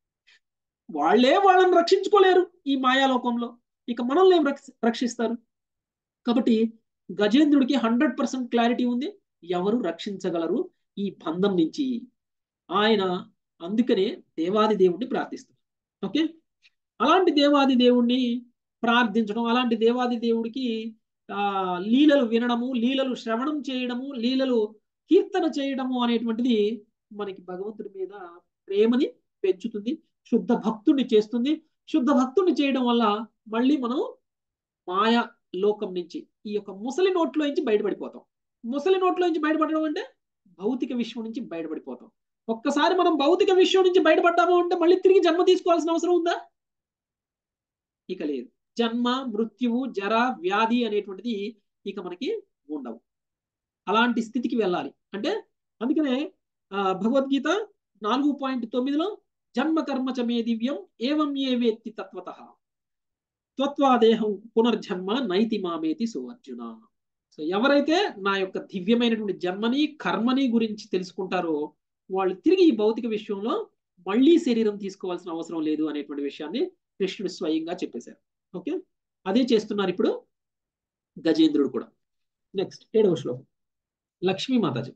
వాళ్ళే వాళ్ళని రక్షించుకోలేరు ఈ మాయాలోకంలో ఇక మనల్ని ఏం రక్షిస్తారు కాబట్టి గజేంద్రుడికి హండ్రెడ్ పర్సెంట్ క్లారిటీ ఉంది ఎవరు రక్షించగలరు ఈ బంధం నుంచి ఆయన అందుకనే దేవాది దేవుణ్ణి ప్రార్థిస్తారు ఓకే అలాంటి దేవాది దేవుణ్ణి ప్రార్థించడం అలాంటి దేవాది దేవుడికి ఆ లీలలు వినడము లీలలు శ్రవణం చేయడము లీలలు కీర్తన చేయడము అనేటువంటిది మనకి భగవంతుడి మీద ప్రేమని పెంచుతుంది శుద్ధ భక్తుడిని చేస్తుంది శుద్ధ భక్తుడిని చేయడం వల్ల మళ్ళీ మనం మాయ లోకం నుంచి ఈ యొక్క ముసలి నోట్లో నుంచి బయటపడిపోతాం ముసలి నోట్లో నుంచి బయటపడడం అంటే భౌతిక విశ్వం నుంచి బయటపడిపోతాం ఒక్కసారి మనం భౌతిక విశ్వం నుంచి బయటపడ్డాము అంటే మళ్ళీ తిరిగి జన్మ తీసుకోవాల్సిన అవసరం ఉందా ఇక లేదు జన్మ మృత్యువు జర వ్యాధి అనేటువంటిది ఇక మనకి ఉండవు అలాంటి స్థితికి వెళ్ళాలి అంటే అందుకనే ఆ, భగవద్గీత నాలుగు పాయింట్ తొమ్మిదిలో జన్మ కర్మ చ మే దివ్యం ఏవం ఏ వేత్తి తత్వత త్వత్వాదేహం పునర్జన్మ నైతి మామేతి సో అర్జున సో ఎవరైతే నా యొక్క దివ్యమైనటువంటి జన్మని కర్మని గురించి తెలుసుకుంటారో వాళ్ళు తిరిగి ఈ భౌతిక విషయంలో మళ్ళీ శరీరం తీసుకోవాల్సిన అవసరం లేదు అనేటువంటి విషయాన్ని కృష్ణుడు స్వయంగా చెప్పేశారు ఓకే అదే చేస్తున్నారు ఇప్పుడు గజేంద్రుడు కూడా నెక్స్ట్ ఏడవ శ్లోకం లక్ష్మీ మాతాజీ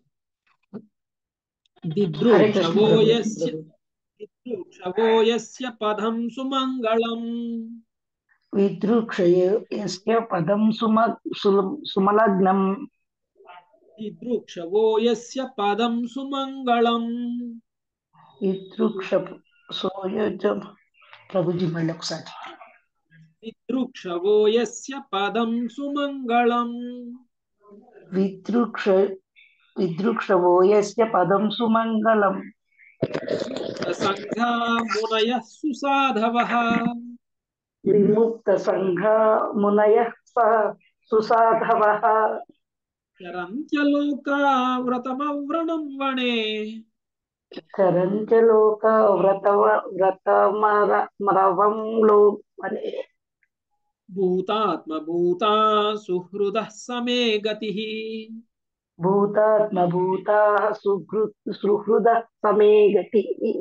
హరే కృష్ణ దిద్రుక్షవో ప్రభు. యస్య దిద్రుక్షవో యస్య పదం సుమంగళం విదృక్షయే యస్య పదం సుమ సుల- సుమలగ్నం దిద్రుక్షవో యస్య పదం సుమంగళం విదృక్ష సోయజ ప్రభుజీ మళ్ళీ ఒకసారి దిద్రుక్షవో యస్య పదం సుమంగళం విదృక్ష విదృక్షవో యస్య పదం సుమంగళం సంఘా మునయ సుసాధవః విముక్త సంఘ మునయ సుసాధవ చరంత్యలోకా వ్రతమవ్రణం వణే చరంచ లోక వ్రతవ వ్రతమర మరవంలో అనే భూతాత్మభూతా సుహృద సమే గతి భూతాత్మభూతా సుహృ సుహృద సమే గతి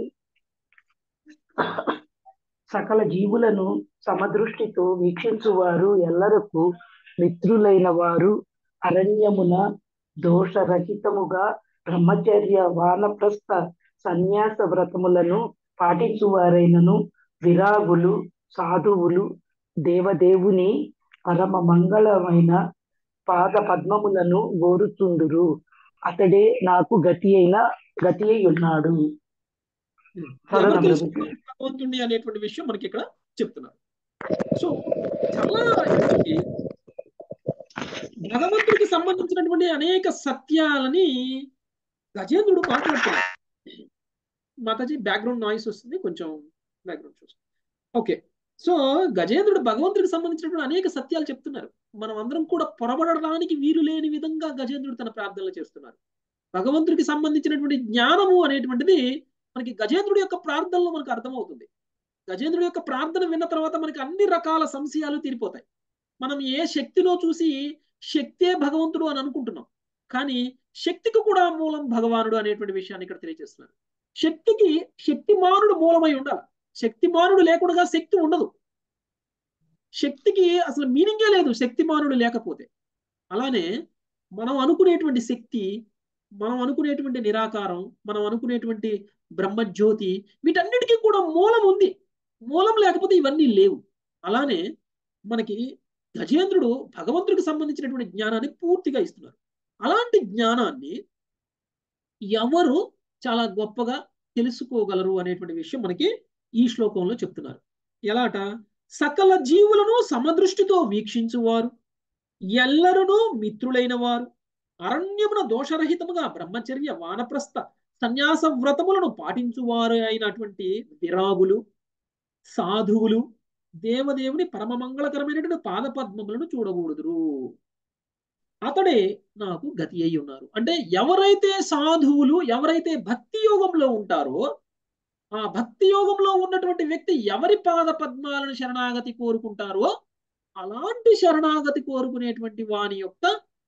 సకల జీవులను సమదృష్టితో వీక్షించువారు ఎల్లరకు మిత్రులైన వారు అరణ్యమున దోషరహితముగా బ్రహ్మచర్య వానప్రస్థ సన్యాస వ్రతములను పాటించువారైనను విరాగులు సాధువులు దేవదేవుని పరమ మంగళమైన పాద పద్మములను గోరుచుండురు అతడే నాకు గతి అయిన గతి అయి ఉన్నాడు ఎవరు చదవండి తెలుసుకున్నారు భగవంతుణ్ణి అనేటువంటి విషయం మనకి ఇక్కడ చెప్తున్నారు సో చాలా మనకి భగవంతుడికి సంబంధించినటువంటి అనేక సత్యాలని గజేంద్రుడు మాట్లాడుతున్నాడు మాతాజీ బ్యాక్గ్రౌండ్ నాయిస్ వస్తుంది కొంచెం బ్యాక్గ్రౌండ్ చూస్తుంది ఓకే సో గజేంద్రుడు భగవంతుడికి సంబంధించినటువంటి అనేక సత్యాలు చెప్తున్నారు మనం అందరం కూడా పొరబడడానికి వీలు లేని విధంగా గజేంద్రుడు తన ప్రార్థనలు చేస్తున్నారు భగవంతుడికి సంబంధించినటువంటి జ్ఞానము అనేటువంటిది మనకి గజేంద్రుడి యొక్క ప్రార్థనలో మనకు అర్థమవుతుంది గజేంద్రుడి యొక్క ప్రార్థన విన్న తర్వాత మనకి అన్ని రకాల సంశయాలు తీరిపోతాయి మనం ఏ శక్తిలో చూసి శక్తే భగవంతుడు అని అనుకుంటున్నాం కానీ శక్తికి కూడా మూలం భగవానుడు అనేటువంటి విషయాన్ని ఇక్కడ తెలియజేస్తున్నారు శక్తికి శక్తిమానుడు మూలమై ఉండాలి శక్తిమానుడు లేకుండా శక్తి ఉండదు శక్తికి అసలు మీనింగే లేదు శక్తిమానుడు లేకపోతే అలానే మనం అనుకునేటువంటి శక్తి మనం అనుకునేటువంటి నిరాకారం మనం అనుకునేటువంటి బ్రహ్మజ్యోతి వీటన్నిటికీ కూడా మూలం ఉంది మూలం లేకపోతే ఇవన్నీ లేవు అలానే మనకి గజేంద్రుడు భగవంతుడికి సంబంధించినటువంటి జ్ఞానాన్ని పూర్తిగా ఇస్తున్నారు అలాంటి జ్ఞానాన్ని ఎవరు చాలా గొప్పగా తెలుసుకోగలరు అనేటువంటి విషయం మనకి ఈ శ్లోకంలో చెప్తున్నారు ఎలాట సకల జీవులను సమదృష్టితో వీక్షించువారు ఎల్లరునూ మిత్రులైన వారు అరణ్యమున దోషరహితముగా బ్రహ్మచర్య వానప్రస్థ సన్యాస వ్రతములను పాటించువారు అయినటువంటి విరాగులు సాధువులు దేవదేవుని పరమ మంగళకరమైనటువంటి పాదపద్మములను చూడకూడదురు అతడే నాకు గతి అయి ఉన్నారు అంటే ఎవరైతే సాధువులు ఎవరైతే భక్తి యోగంలో ఉంటారో ఆ భక్తి యోగంలో ఉన్నటువంటి వ్యక్తి ఎవరి పాద పద్మాలను శరణాగతి కోరుకుంటారో అలాంటి శరణాగతి కోరుకునేటువంటి వాని యొక్క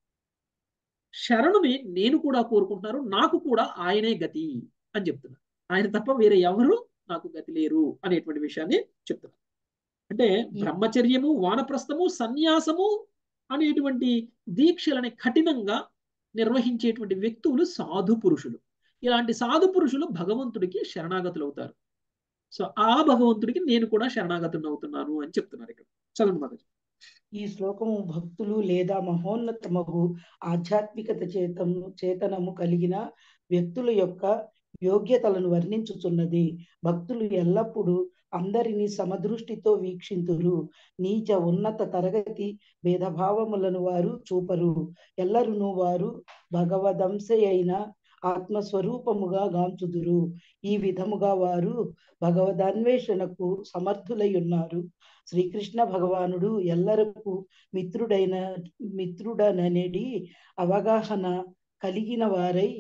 శరణుని నేను కూడా కోరుకుంటున్నారు నాకు కూడా ఆయనే గతి అని చెప్తున్నారు ఆయన తప్ప వేరే ఎవరు నాకు గతి లేరు అనేటువంటి విషయాన్ని చెప్తున్నారు అంటే బ్రహ్మచర్యము వానప్రస్థము సన్యాసము అనేటువంటి దీక్షలని కఠినంగా నిర్వహించేటువంటి వ్యక్తులు సాధు పురుషులు ఇలాంటి సాధు పురుషులు భగవంతుడికి శరణాగతులు అవుతారు సో ఆ భగవంతుడికి నేను కూడా శరణాగతుని అవుతున్నాను అని చెప్తున్నారు ఇక్కడ చదవండి మాతాజీ ఈ శ్లోకము భక్తులు లేదా మహోన్నతమగు ఆధ్యాత్మికత చేతము చేతనము కలిగిన వ్యక్తుల యొక్క యోగ్యతలను వర్ణించుచున్నది భక్తులు ఎల్లప్పుడూ అందరినీ సమదృష్టితో వీక్షింతురు నీచ ఉన్నత తరగతి భేదభావములను వారు చూపరు ఎల్లరును వారు భగవదంశ అయిన ఆత్మస్వరూపముగా గాంచుదురు ఈ విధముగా వారు భగవదన్వేషణకు సమర్థులై ఉన్నారు శ్రీకృష్ణ భగవానుడు ఎల్లరకు మిత్రుడైన మిత్రుడననేది అవగాహన కలిగిన వారై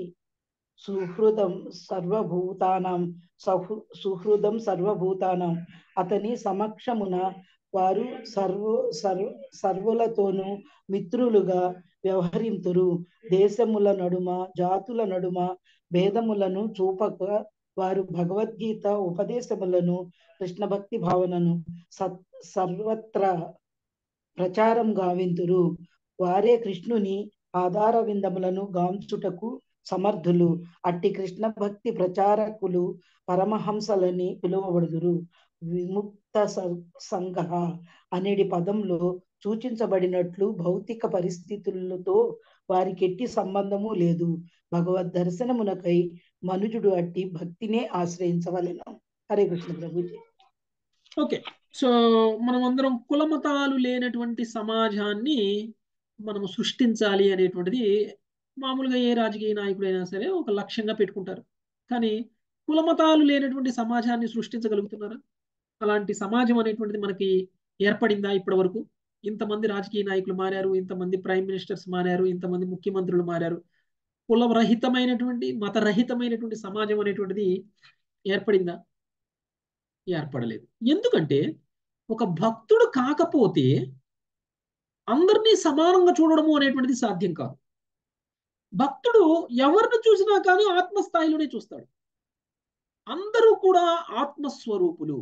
సుహృదం సర్వభూతానం సహృ సుహృదం సర్వభూతానం అతని సమక్షమున వారు సర్వ సర్వ సర్వులతోనూ మిత్రులుగా వ్యవహరింతురు దేశముల నడుమ జాతుల నడుమ భేదములను చూపక వారు భగవద్గీత ఉపదేశములను కృష్ణ భక్తి భావనను సత్ సర్వత్రా ప్రచారం గావింతురు వారే కృష్ణుని ఆధార విందములను గాంచుటకు సమర్థులు అట్టి కృష్ణ భక్తి ప్రచారకులు పరమహంసలని పిలువబడుదురు విముక్త సంఘ అనేది పదంలో సూచించబడినట్లు భౌతిక పరిస్థితులతో వారికి ఎట్టి సంబంధము లేదు భగవద్ దర్శనమునకై మనుజుడు అట్టి భక్తినే ఆశ్రయించవలెను హరే కృష్ణ ప్రభుజీ ఓకే సో మనం అందరం కులమతాలు లేనటువంటి సమాజాన్ని మనం సృష్టించాలి అనేటువంటిది మామూలుగా ఏ రాజకీయ నాయకుడైనా సరే ఒక లక్ష్యంగా పెట్టుకుంటారు కానీ కులమతాలు లేనటువంటి సమాజాన్ని సృష్టించగలుగుతున్నారా అలాంటి సమాజం అనేటువంటిది మనకి ఏర్పడిందా ఇప్పటి వరకు ఇంతమంది రాజకీయ నాయకులు మారారు ఇంతమంది ప్రైమ్ మినిస్టర్స్ మారారు ఇంతమంది ముఖ్యమంత్రులు మారారు కులరహితమైనటువంటి మతరహితమైనటువంటి సమాజం అనేటువంటిది ఏర్పడిందా ఏర్పడలేదు ఎందుకంటే ఒక భక్తుడు కాకపోతే అందరినీ సమానంగా చూడడము అనేటువంటిది సాధ్యం కాదు భక్తుడు ఎవరిని చూసినా కానీ ఆత్మస్థాయిలోనే చూస్తాడు అందరూ కూడా ఆత్మస్వరూపులు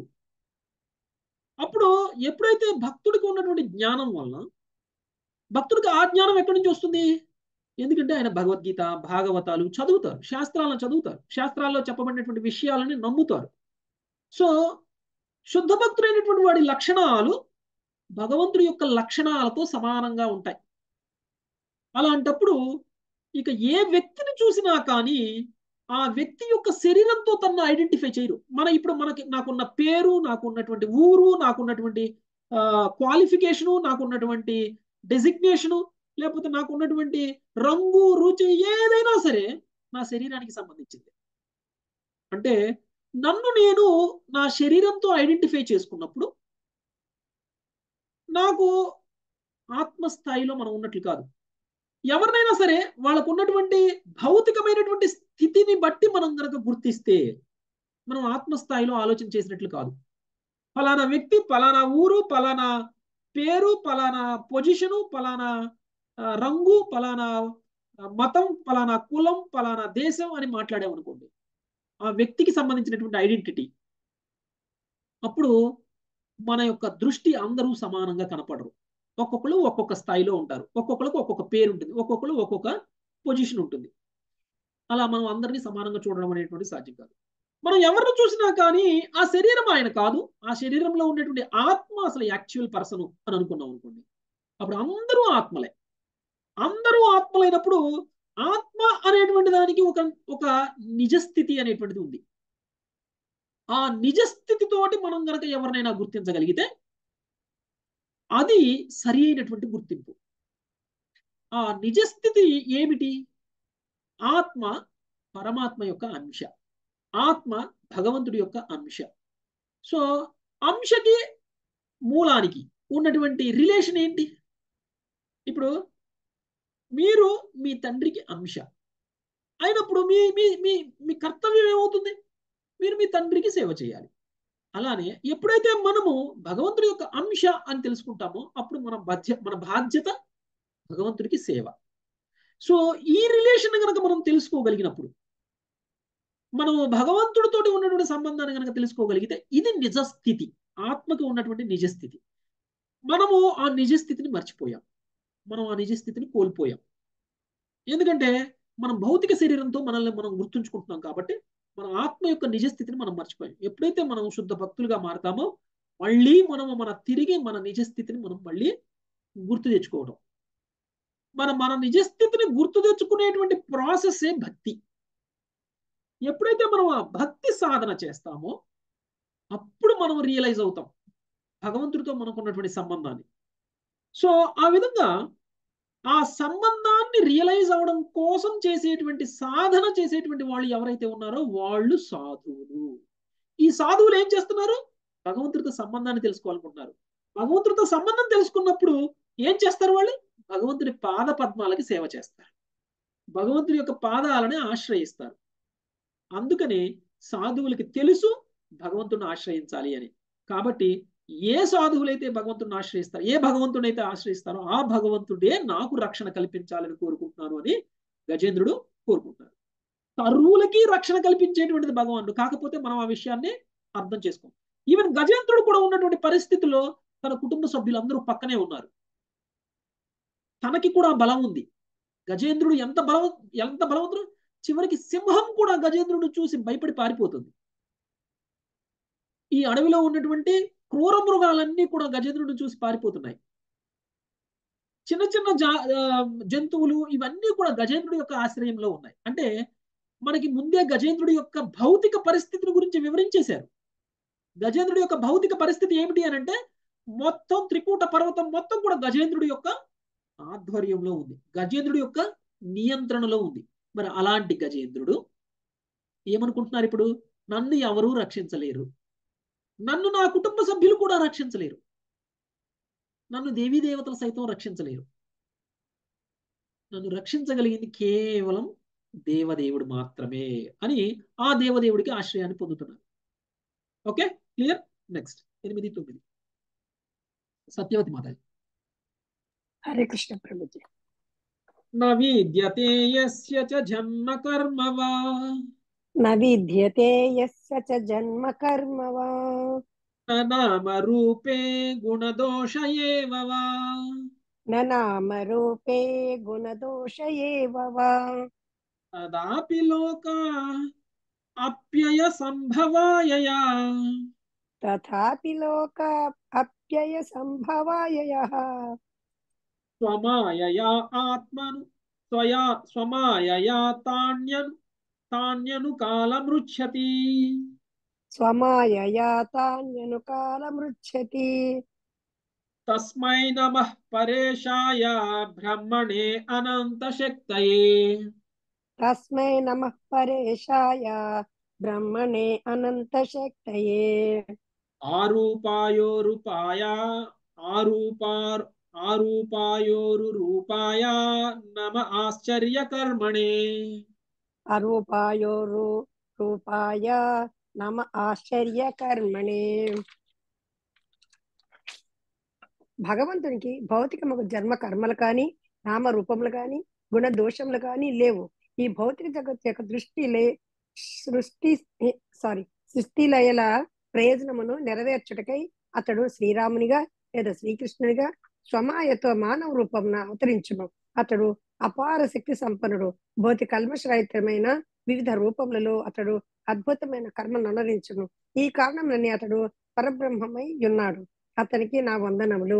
అప్పుడు ఎప్పుడైతే భక్తుడికి ఉన్నటువంటి జ్ఞానం వలన భక్తుడికి ఆ జ్ఞానం ఎక్కడి నుంచి వస్తుంది ఎందుకంటే ఆయన భగవద్గీత భాగవతాలు చదువుతారు శాస్త్రాలను చదువుతారు శాస్త్రాల్లో చెప్పబడినటువంటి విషయాలని నమ్ముతారు సో శుద్ధ భక్తుడైనటువంటి వాడి లక్షణాలు భగవంతుడి యొక్క లక్షణాలతో సమానంగా ఉంటాయి అలాంటప్పుడు ఇక ఏ వ్యక్తిని చూసినా కానీ ఆ వ్యక్తి యొక్క శరీరంతో తనను ఐడెంటిఫై చేయరు మన ఇప్పుడు మనకి నాకున్న పేరు నాకున్నటువంటి ఊరు నాకున్నటువంటి క్వాలిఫికేషను నాకున్నటువంటి డెసిగ్నేషను లేకపోతే నాకున్నటువంటి రంగు రుచి ఏదైనా సరే నా శరీరానికి సంబంధించింది అంటే నన్ను నేను నా శరీరంతో ఐడెంటిఫై చేసుకున్నప్పుడు నాకు ఆత్మస్థాయిలో మనం ఉన్నట్లు కాదు ఎవరినైనా సరే వాళ్ళకు ఉన్నటువంటి భౌతికమైనటువంటి స్థితిని బట్టి మనం కనుక గుర్తిస్తే మనం ఆత్మస్థాయిలో ఆలోచన చేసినట్లు కాదు ఫలానా వ్యక్తి ఫలానా ఊరు ఫలానా పేరు ఫలానా పొజిషను ఫలానా రంగు ఫలానా మతం ఫలానా కులం ఫలానా దేశం అని మాట్లాడామనుకోండి ఆ వ్యక్తికి సంబంధించినటువంటి ఐడెంటిటీ అప్పుడు మన యొక్క దృష్టి అందరూ సమానంగా కనపడరు ఒక్కొక్కరు ఒక్కొక్క స్థాయిలో ఉంటారు ఒక్కొక్కరికి ఒక్కొక్క పేరు ఉంటుంది ఒక్కొక్కరు ఒక్కొక్క పొజిషన్ ఉంటుంది అలా మనం అందరినీ సమానంగా చూడడం అనేటువంటి సాధ్యం కాదు మనం ఎవరిని చూసినా కానీ ఆ శరీరం ఆయన కాదు ఆ శరీరంలో ఉండేటువంటి ఆత్మ అసలు యాక్చువల్ పర్సన్ అని అనుకున్నాం అనుకోండి అప్పుడు అందరూ ఆత్మలే అందరూ ఆత్మలైనప్పుడు ఆత్మ అనేటువంటి దానికి ఒక ఒక నిజస్థితి అనేటువంటిది ఉంది ఆ నిజస్థితితోటి మనం గనక ఎవరినైనా గుర్తించగలిగితే అది సరి అయినటువంటి గుర్తింపు ఆ నిజస్థితి ఏమిటి ఆత్మ పరమాత్మ యొక్క అంశ ఆత్మ భగవంతుడి యొక్క అంశ సో అంశకి మూలానికి ఉన్నటువంటి రిలేషన్ ఏంటి ఇప్పుడు మీరు మీ తండ్రికి అంశ అయినప్పుడు మీ మీ మీ మీ కర్తవ్యం ఏమవుతుంది మీరు మీ తండ్రికి సేవ చేయాలి అలానే ఎప్పుడైతే మనము భగవంతుడి యొక్క అంశ అని తెలుసుకుంటామో అప్పుడు మన బాధ్య మన బాధ్యత భగవంతుడికి సేవ సో ఈ రిలేషన్ కనుక మనం తెలుసుకోగలిగినప్పుడు మనము భగవంతుడితోటి ఉన్నటువంటి సంబంధాన్ని కనుక తెలుసుకోగలిగితే ఇది నిజస్థితి ఆత్మకు ఉన్నటువంటి నిజస్థితి మనము ఆ నిజస్థితిని మర్చిపోయాం మనం ఆ నిజస్థితిని కోల్పోయాం ఎందుకంటే మనం భౌతిక శరీరంతో మనల్ని మనం గుర్తుంచుకుంటున్నాం కాబట్టి మన ఆత్మ యొక్క నిజస్థితిని మనం మర్చిపోయాం ఎప్పుడైతే మనం శుద్ధ భక్తులుగా మారతామో మళ్ళీ మనం మన తిరిగి మన నిజస్థితిని మనం మళ్ళీ గుర్తు తెచ్చుకోవడం మన మన నిజస్థితిని గుర్తు తెచ్చుకునేటువంటి ప్రాసెస్సే భక్తి ఎప్పుడైతే మనం ఆ భక్తి సాధన చేస్తామో అప్పుడు మనం రియలైజ్ అవుతాం భగవంతుడితో మనకు ఉన్నటువంటి సంబంధాన్ని సో ఆ విధంగా ఆ సంబంధాన్ని రియలైజ్ అవడం కోసం చేసేటువంటి సాధన చేసేటువంటి వాళ్ళు ఎవరైతే ఉన్నారో వాళ్ళు సాధువులు ఈ సాధువులు ఏం చేస్తున్నారు భగవంతుడితో సంబంధాన్ని తెలుసుకోవాలనుకుంటున్నారు భగవంతుడితో సంబంధం తెలుసుకున్నప్పుడు ఏం చేస్తారు వాళ్ళు భగవంతుడి పాద పద్మాలకి సేవ చేస్తారు భగవంతుడి యొక్క పాదాలని ఆశ్రయిస్తారు అందుకని సాధువులకి తెలుసు భగవంతుడిని ఆశ్రయించాలి అని కాబట్టి ఏ సాధువులైతే భగవంతుడిని ఆశ్రయిస్తారో ఏ భగవంతుడైతే ఆశ్రయిస్తారో ఆ భగవంతుడే నాకు రక్షణ కల్పించాలని కోరుకుంటున్నాను అని గజేంద్రుడు కోరుకుంటున్నారు తరువులకి రక్షణ కల్పించేటువంటిది భగవానుడు కాకపోతే మనం ఆ విషయాన్ని అర్థం చేసుకోం ఈవెన్ గజేంద్రుడు కూడా ఉన్నటువంటి పరిస్థితిలో తన కుటుంబ సభ్యులందరూ పక్కనే ఉన్నారు తనకి కూడా బలం ఉంది గజేంద్రుడు ఎంత బలం ఎంత బలవంతుడు చివరికి సింహం కూడా గజేంద్రుడు చూసి భయపడి పారిపోతుంది ఈ అడవిలో ఉన్నటువంటి క్రూర మృగాలన్నీ కూడా గజేంద్రుడు చూసి పారిపోతున్నాయి చిన్న చిన్న జా జంతువులు ఇవన్నీ కూడా గజేంద్రుడి యొక్క ఆశ్రయంలో ఉన్నాయి అంటే మనకి ముందే గజేంద్రుడి యొక్క భౌతిక పరిస్థితిని గురించి వివరించేశారు గజేంద్రుడి యొక్క భౌతిక పరిస్థితి ఏమిటి అని అంటే మొత్తం త్రికూట పర్వతం మొత్తం కూడా గజేంద్రుడి యొక్క ఆధ్వర్యంలో ఉంది గజేంద్రుడి యొక్క నియంత్రణలో ఉంది మరి అలాంటి గజేంద్రుడు ఏమనుకుంటున్నారు ఇప్పుడు నన్ను ఎవరూ రక్షించలేరు నన్ను నా కుటుంబ సభ్యులు కూడా రక్షించలేరు నన్ను దేవీ దేవతలు సైతం రక్షించలేరు నన్ను రక్షించగలిగింది కేవలం దేవదేవుడు మాత్రమే అని ఆ దేవదేవుడికి ఆశ్రయాన్ని పొందుతున్నారు ఓకే క్లియర్ నెక్స్ట్ ఎనిమిది తొమ్మిది సత్యవతి మాత హరే కృష్ణ ప్రభుజీ న విద్యతే యస్య చ జన్మ కర్మ వా న విద్యతే యస్య చ జన్మ కర్మ వా న నామ రూపే గుణదోష ఏవ వా న నామ రూపే గుణదోష ఏవ వా తదాపి లోక అప్యయ సంభవాయయా తథాపి లోక అప్యయ సంభవాయయః స్వమాయయా ఆత్మను స్వయా స్వమాయయా తాన్యను తాన్యను కాలమృచ్యతి స్వమాయయా తాన్యను కాలమృచ్యతి తస్మై నమః పరేషాయ బ్రహ్మణే అనంత శక్తయే తస్మై నమః పరేషాయ బ్రహ్మణే అనంత శక్తయే ఆరూపాయో రూపాయ ఆరూపార్ ఆరూపాయోరు రూపాయ నమ ఆశ్చర్య కర్మణే అరూపాయో రూ- రూపాయ నమ ఆశ్చర్య కర్మణే భగవంతునికి భౌతికముకు జన్మ కర్మలు కానీ నామ రూపములు కానీ గుణ దోషములు కానీ లేవు ఈ భౌతిక జగత్ యొక్క దృష్టి లే సృష్టి సారీ సృష్టి లయల ప్రయోజనమును నెరవేర్చుటకై అతడు శ్రీరామునిగా లేదా శ్రీకృష్ణునిగా స్వమాయతో మానవ రూపమున అవతరించును అతడు అపార శక్తి సంపన్నుడు భౌతిక కల్మషరహితమైన వివిధ రూపములలో అతడు అద్భుతమైన కర్మను అనురించును ఈ కారణంలోనే అతడు పరబ్రహ్మమై ఉన్నాడు అతనికి నా వందనములు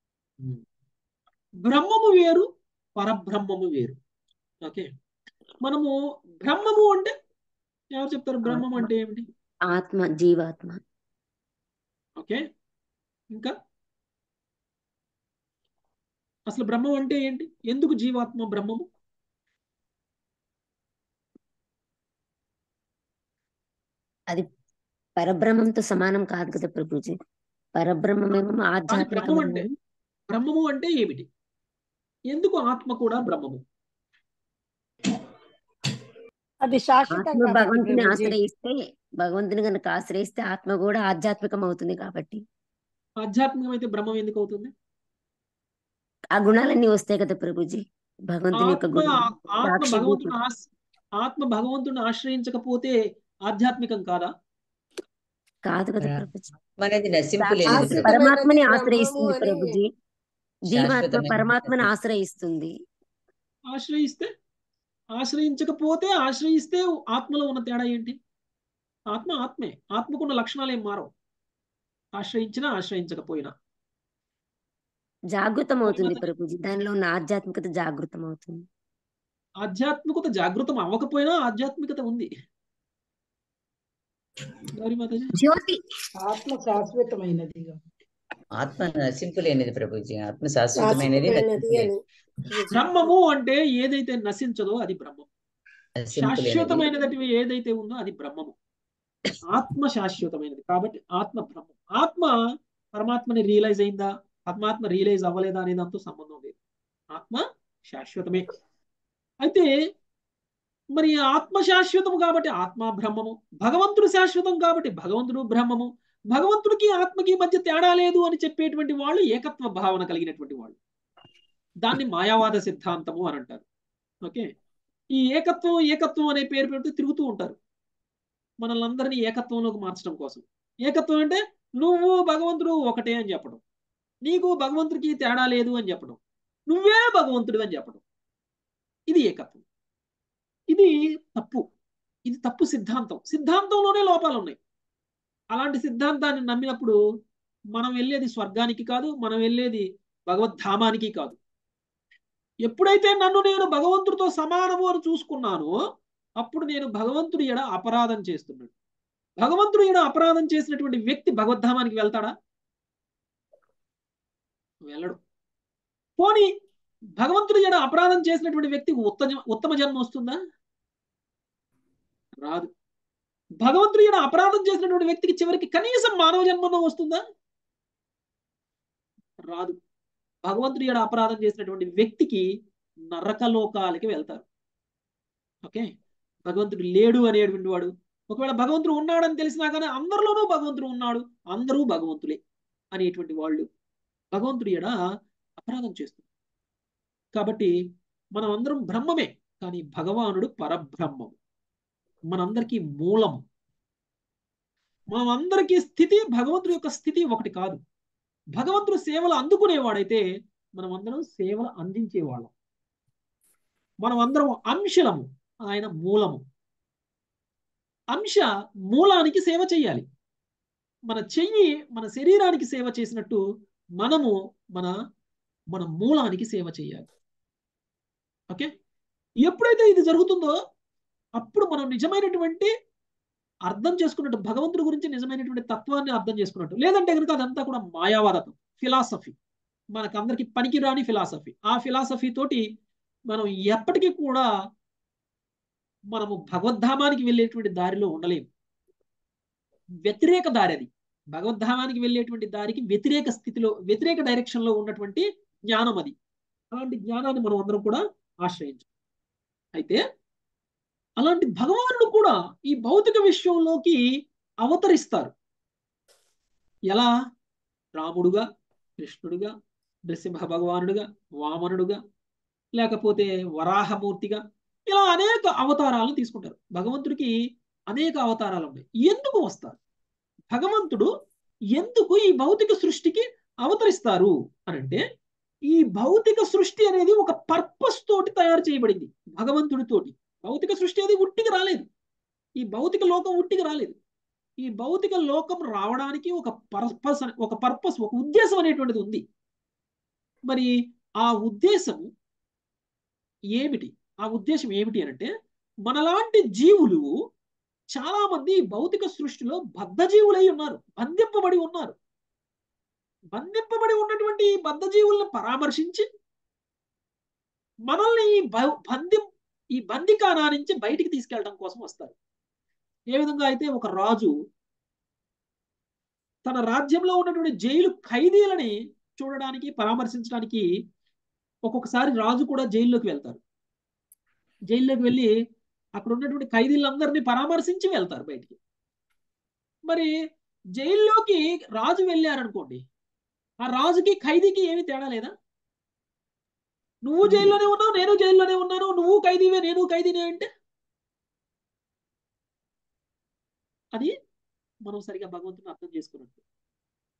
బ్రహ్మము వేరు పరబ్రహ్మము వేరు ఓకే మనము బ్రహ్మము అంటే ఎవరు చెప్తారు బ్రహ్మం ఆత్మ. అంటే ఏమిటి ఆత్మ జీవాత్మ ఓకే ఇంకా అసలు బ్రహ్మం అంటే ఏంటి ఎందుకు జీవాత్మ బ్రహ్మము అది పరబ్రహ్మంతో సమానం కాదు కదా ప్రభుజీ పరబ్రహ్మమేమో బ్రహ్మం అంటే ఆధ్యాత్మికమైన బ్రహ్మము అంటే ఏమిటి ఎందుకు ఆత్మ కూడా బ్రహ్మము అది శాశ్వతం ఆత్మ కాబట్టి భగవంతుని ప్రభుజీ ఆశ్రయిస్తే భగవంతుని కనుక ఆశ్రయిస్తే ఆత్మ కూడా ఆధ్యాత్మికం అవుతుంది కాబట్టి ఆధ్యాత్మికం అయితే బ్రహ్మం ఎందుకు అవుతుంది ఆ గుణాలన్నీ వస్తాయి కదా ప్రభుజీ భగవంతుని యొక్క ఆత్మ గుణం ఆత్మ సాక్షి భగవంతుని భూతుడు. ఆశ్- ఆత్మ భగవంతుని ఆశ్రయించకపోతే ఆధ్యాత్మికం కాదా కాదు కదా ప్రభుజీ అనేది నశింపు సాక్షి లేదు శాశ్వతమైనది ప్రభు. పరమాత్మని బ్రహ్మము ఆశ్రయిస్తుంది అని ప్రభుజీ జీవాత్మ శాశ్వతమైనది పరమాత్మని ప్రభు. ఆశ్రయిస్తుంది ఆశ్రయిస్తే ఆశ్రయించకపోతే ఆశ్రయిస్తే ఆత్మలో ఉన్న తేడా ఏంటి ఆత్మ ఆత్మే ఆత్మకున్న లక్షణాలు ఏం మారవు ఆశ్రయించినా ఆశ్రయించకపోయినా జాగృతం అవుతుంది ప్రభుజీ దానిలో ఉన్న ఆధ్యాత్మికత జాగృతం అవుతుంది ఆధ్యాత్మికత జాగృతం అవ్వకపోయినా ఆధ్యాత్మికత ఉంది గౌరీ మాతాజీ జ్యోతి ఆత్మ శాశ్వతమైనది ఆత్మ నశింపులేనిది ప్రభుజీ ఆత్మ శాశ్వతమైనది శాశ్వతమైనది అని బ్రహ్మము అంటే ఏదైతే నశించదో అది బ్రహ్మం నశింపులేనిది శాశ్వతమైనది ఏదైతే ఉందో అది బ్రహ్మము ఆత్మ శాశ్వతమైనది కాబట్టి ఆత్మ బ్రహ్మం ఆత్మ పరమాత్మని రియలైజ్ అయిందా పరమాత్మ రియలైజ్ అవ్వలేదా అనే దాంతో సంబంధం లేదు ఆత్మ శాశ్వతమే అయితే మరి ఆత్మ శాశ్వతము కాబట్టి ఆత్మ బ్రహ్మము భగవంతుడు శాశ్వతం కాబట్టి భగవంతుడు బ్రహ్మము భగవంతుడికి ఆత్మకి మధ్య తేడా లేదు అని చెప్పేటువంటి వాళ్ళు ఏకత్వ భావన కలిగినటువంటి వాళ్ళు దాన్ని మాయావాద సిద్ధాంతము అని అంటారు ఓకే ఈ ఏకత్వం ఏకత్వం అనే పేరు పెడుతూ తిరుగుతూ ఉంటారు మనల్ని అందరినీ ఏకత్వంలోకి మార్చడం కోసం ఏకత్వం అంటే నువ్వు భగవంతుడు ఒకటే అని చెప్పడం నీకు భగవంతుడికి తేడా లేదు అని చెప్పడం నువ్వే భగవంతుడు అని చెప్పడం ఇది ఏకత్వం ఇది తప్పు ఇది తప్పు సిద్ధాంతం సిద్ధాంతంలోనే లోపాలు ఉన్నాయి అలాంటి సిద్ధాంతాన్ని నమ్మినప్పుడు మనం వెళ్ళేది స్వర్గానికి కాదు మనం వెళ్ళేది భగవద్ధామానికి కాదు ఎప్పుడైతే నన్ను నేను భగవంతుడితో సమానము అని చూసుకున్నానో అప్పుడు నేను భగవంతుడి ఎడ అపరాధం చేస్తున్నాడు భగవంతుడు ఎడ అపరాధం చేసినటువంటి వ్యక్తి భగవద్ధామానికి వెళ్తాడా వెళ్ళడు పోనీ భగవంతుడి ఎడ అపరాధం చేసినటువంటి వ్యక్తికి ఉత్తమ ఉత్తమ జన్మ వస్తుందా రాదు భగవంతుడి ఎడ అపరాధం చేసినటువంటి వ్యక్తికి చివరికి కనీసం మానవ జన్మలో వస్తుందా రాదు భగవంతుడి ఎడ అపరాధం చేసినటువంటి వ్యక్తికి నరకలోకాలకి వెళ్తారు ఓకే భగవంతుడు లేడు అనేటువంటి వాడు ఒకవేళ భగవంతుడు ఉన్నాడని తెలిసినా కానీ అందరిలోనూ భగవంతుడు ఉన్నాడు అందరూ భగవంతులే అనేటువంటి వాళ్ళు భగవంతుడి ఎడ అపరాధం చేస్తుంది కాబట్టి మనం అందరం బ్రహ్మమే కానీ భగవానుడు పరబ్రహ్మము మనందరికీ మూలము మనం అందరికీ స్థితి భగవంతుడి యొక్క స్థితి ఒకటి కాదు భగవంతుడు సేవలు అందుకునేవాడైతే మనం అందరం సేవలు అందించేవాళ్ళం మనం అందరం అంశలము ఆయన మూలము అంశ మూలానికి సేవ చేయాలి మన చెయ్యి మన శరీరానికి సేవ చేసినట్టు మనము మన మన మూలానికి సేవ చేయాలి ఓకే ఎప్పుడైతే ఇది జరుగుతుందో అప్పుడు మనం నిజమైనటువంటి అర్థం చేసుకున్నట్టు భగవంతుడి గురించి నిజమైనటువంటి తత్వాన్ని అర్థం చేసుకున్నట్టు లేదంటే కనుక అదంతా కూడా మాయావాదం ఫిలాసఫీ మనకందరికి పనికిరాని ఫిలాసఫీ ఆ ఫిలాసఫీ తోటి మనం ఎప్పటికీ కూడా మనము భగవద్ధామానికి వెళ్ళేటువంటి దారిలో ఉండలేము వ్యతిరేక దారి అది భగవద్ధామానికి వెళ్ళేటువంటి దారికి వ్యతిరేక స్థితిలో వ్యతిరేక డైరెక్షన్ లో ఉన్నటువంటి జ్ఞానం అది అలాంటి జ్ఞానాన్ని మనం అందరం కూడా ఆశ్రయించాం అయితే అలాంటి భగవానుడు కూడా ఈ భౌతిక విశ్వంలోకి అవతరిస్తారు ఎలా రాముడుగా కృష్ణుడుగా నృసింహ భగవానుడుగా వామనుడుగా లేకపోతే వరాహమూర్తిగా ఇలా అనేక అవతారాలను తీసుకుంటారు భగవంతుడికి అనేక అవతారాలు ఉన్నాయి ఎందుకు వస్తారు భగవంతుడు ఎందుకు ఈ భౌతిక సృష్టికి అవతరిస్తారు అని అంటే ఈ భౌతిక సృష్టి అనేది ఒక పర్పస్ తోటి తయారు చేయబడింది భగవంతుడితోటి భౌతిక సృష్టి అనేది ఉట్టికి రాలేదు ఈ భౌతిక లోకం ఉట్టికి రాలేదు ఈ భౌతిక లోకం రావడానికి ఒక పర్పస్ ఒక పర్పస్ ఒక ఉద్దేశం అనేటువంటిది ఉంది మరి ఆ ఉద్దేశం ఏమిటి ఆ ఉద్దేశం ఏమిటి అంటే మనలాంటి జీవులు చాలా మంది భౌతిక సృష్టిలో బద్ధజీవులై ఉన్నారు బంధింపబడి ఉన్నారు బంధింపబడి ఉన్నటువంటి ఈ బద్ధజీవులను పరామర్శించి మనల్ని ఈ బంధి ఈ బందికానా నుంచి బయటికి తీసుకెళ్ళడం కోసం వస్తారు ఏ విధంగా అయితే ఒక రాజు తన రాజ్యంలో ఉన్నటువంటి జైలు ఖైదీలని చూడడానికి పరామర్శించడానికి ఒక్కొక్కసారి రాజు కూడా జైల్లోకి వెళ్తారు జైల్లోకి వెళ్ళి అక్కడ ఉన్నటువంటి ఖైదీలందరినీ పరామర్శించి వెళ్తారు బయటికి మరి జైల్లోకి రాజు వెళ్ళారనుకోండి ఆ రాజుకి ఖైదీకి ఏమి తేడా లేదా నువ్వు జైల్లోనే ఉన్నావు నేను జైల్లోనే ఉన్నాను నువ్వు ఖైదీవే నేను ఖైదీనే అంటే అది మనం సరిగా భగవంతుని అర్థం చేసుకున్నట్టు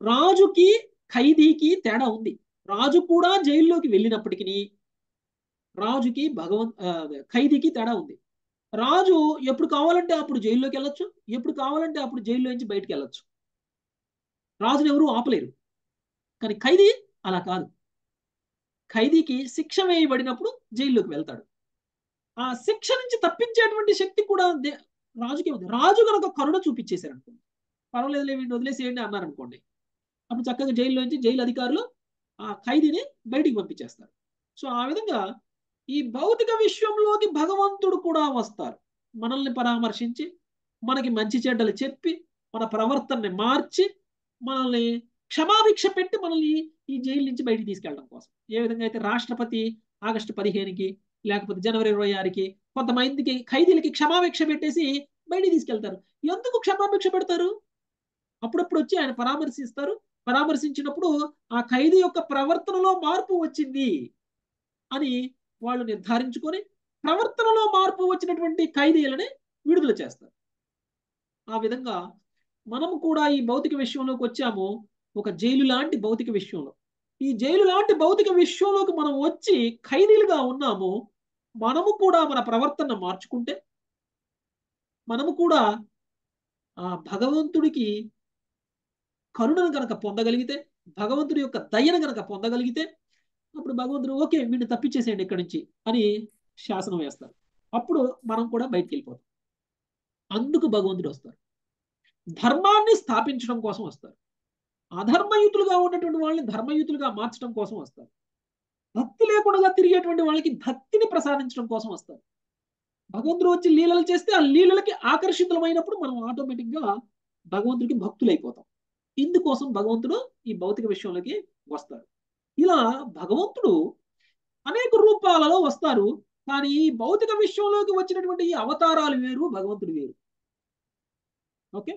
రాజుకి ఖైదీకి తేడా ఉంది రాజు కూడా జైల్లోకి వెళ్ళినప్పటికీ రాజుకి భగవంత్ ఆ, ఖైదీకి తేడా ఉంది రాజు ఎప్పుడు కావాలంటే అప్పుడు జైల్లోకి వెళ్ళొచ్చు ఎప్పుడు కావాలంటే అప్పుడు జైల్లో నుంచి బయటికి వెళ్ళొచ్చు రాజుని ఎవరు ఆపలేరు కానీ ఖైదీ అలా కాదు ఖైదీకి శిక్ష వేయబడినప్పుడు జైల్లోకి వెళ్తాడు ఆ శిక్ష నుంచి తప్పించేటువంటి శక్తి కూడా దే- రాజుకే ఉంది రాజు కనుక కరుణ చూపించేశారు అనుకోండి పర్వాలేదు వీడిని వదిలేసేయండి అన్నారు అనుకోండి అప్పుడు చక్కగా జైల్లో నుంచి జైలు అధికారులు ఆ ఖైదీని బయటికి పంపించేస్తారు సో ఆ విధంగా ఈ భౌతిక విశ్వంలోకి భగవంతుడు కూడా వస్తారు మనల్ని పరామర్శించి మనకి మంచి చెడ్డలు చెప్పి మన ప్రవర్తనని మార్చి మనల్ని క్షమాభిక్ష పెట్టి మనల్ని ఈ జైలు నుంచి బయటికి తీసుకెళ్ళడం కోసం ఏ విధంగా అయితే రాష్ట్రపతి ఆగస్టు పదిహేనుకి లేకపోతే జనవరి ఇరవై ఆరుకి కొంతమందికి ఖైదీలకి క్షమాభిక్ష పెట్టేసి బయటికి తీసుకెళ్తారు ఎందుకు క్షమాభిక్ష పెడతారు అప్పుడప్పుడు వచ్చి ఆయన పరామర్శిస్తారు పరామర్శించినప్పుడు ఆ ఖైదీ యొక్క ప్రవర్తనలో మార్పు వచ్చింది అని వాళ్ళు నిర్ధారించుకొని ప్రవర్తనలో మార్పు వచ్చినటువంటి ఖైదీలని విడుదల చేస్తారు ఆ విధంగా మనం కూడా ఈ భౌతిక విషయంలోకి వచ్చాము ఒక జైలు లాంటి భౌతిక విషయంలో ఈ జైలు లాంటి భౌతిక విషయంలోకి మనం వచ్చి ఖైదీలుగా ఉన్నాము మనము కూడా మన ప్రవర్తన మార్చుకుంటే మనము కూడా ఆ భగవంతుడికి కరుణను గనక పొందగలిగితే భగవంతుడి యొక్క దయను గనక పొందగలిగితే అప్పుడు భగవంతుడు ఓకే వీడిని తప్పించేసేయండి ఇక్కడి నుంచి అని శాసనం వేస్తారు అప్పుడు మనం కూడా బయటికి వెళ్ళిపోతాం అందుకు భగవంతుడు వస్తారు ధర్మాన్ని స్థాపించడం కోసం వస్తారు అధర్మయుతులుగా ఉన్నటువంటి వాళ్ళని ధర్మయుతులుగా మార్చడం కోసం వస్తారు భక్తి లేకుండా తిరిగేటువంటి వాళ్ళకి భక్తిని ప్రసాదించడం కోసం వస్తారు భగవంతుడు వచ్చి లీలలు చేస్తే ఆ లీలలకి ఆకర్షితులమైనప్పుడు మనం ఆటోమేటిక్ గా భగవంతుడికి భక్తులైపోతాం ఇందుకోసం భగవంతుడు ఈ భౌతిక విషయంలోకి వస్తాడు ఇలా భగవంతుడు అనేక రూపాలలో వస్తారు కానీ ఈ భౌతిక విషయంలోకి వచ్చినటువంటి ఈ అవతారాలు వేరు భగవంతుడు వేరు ఓకే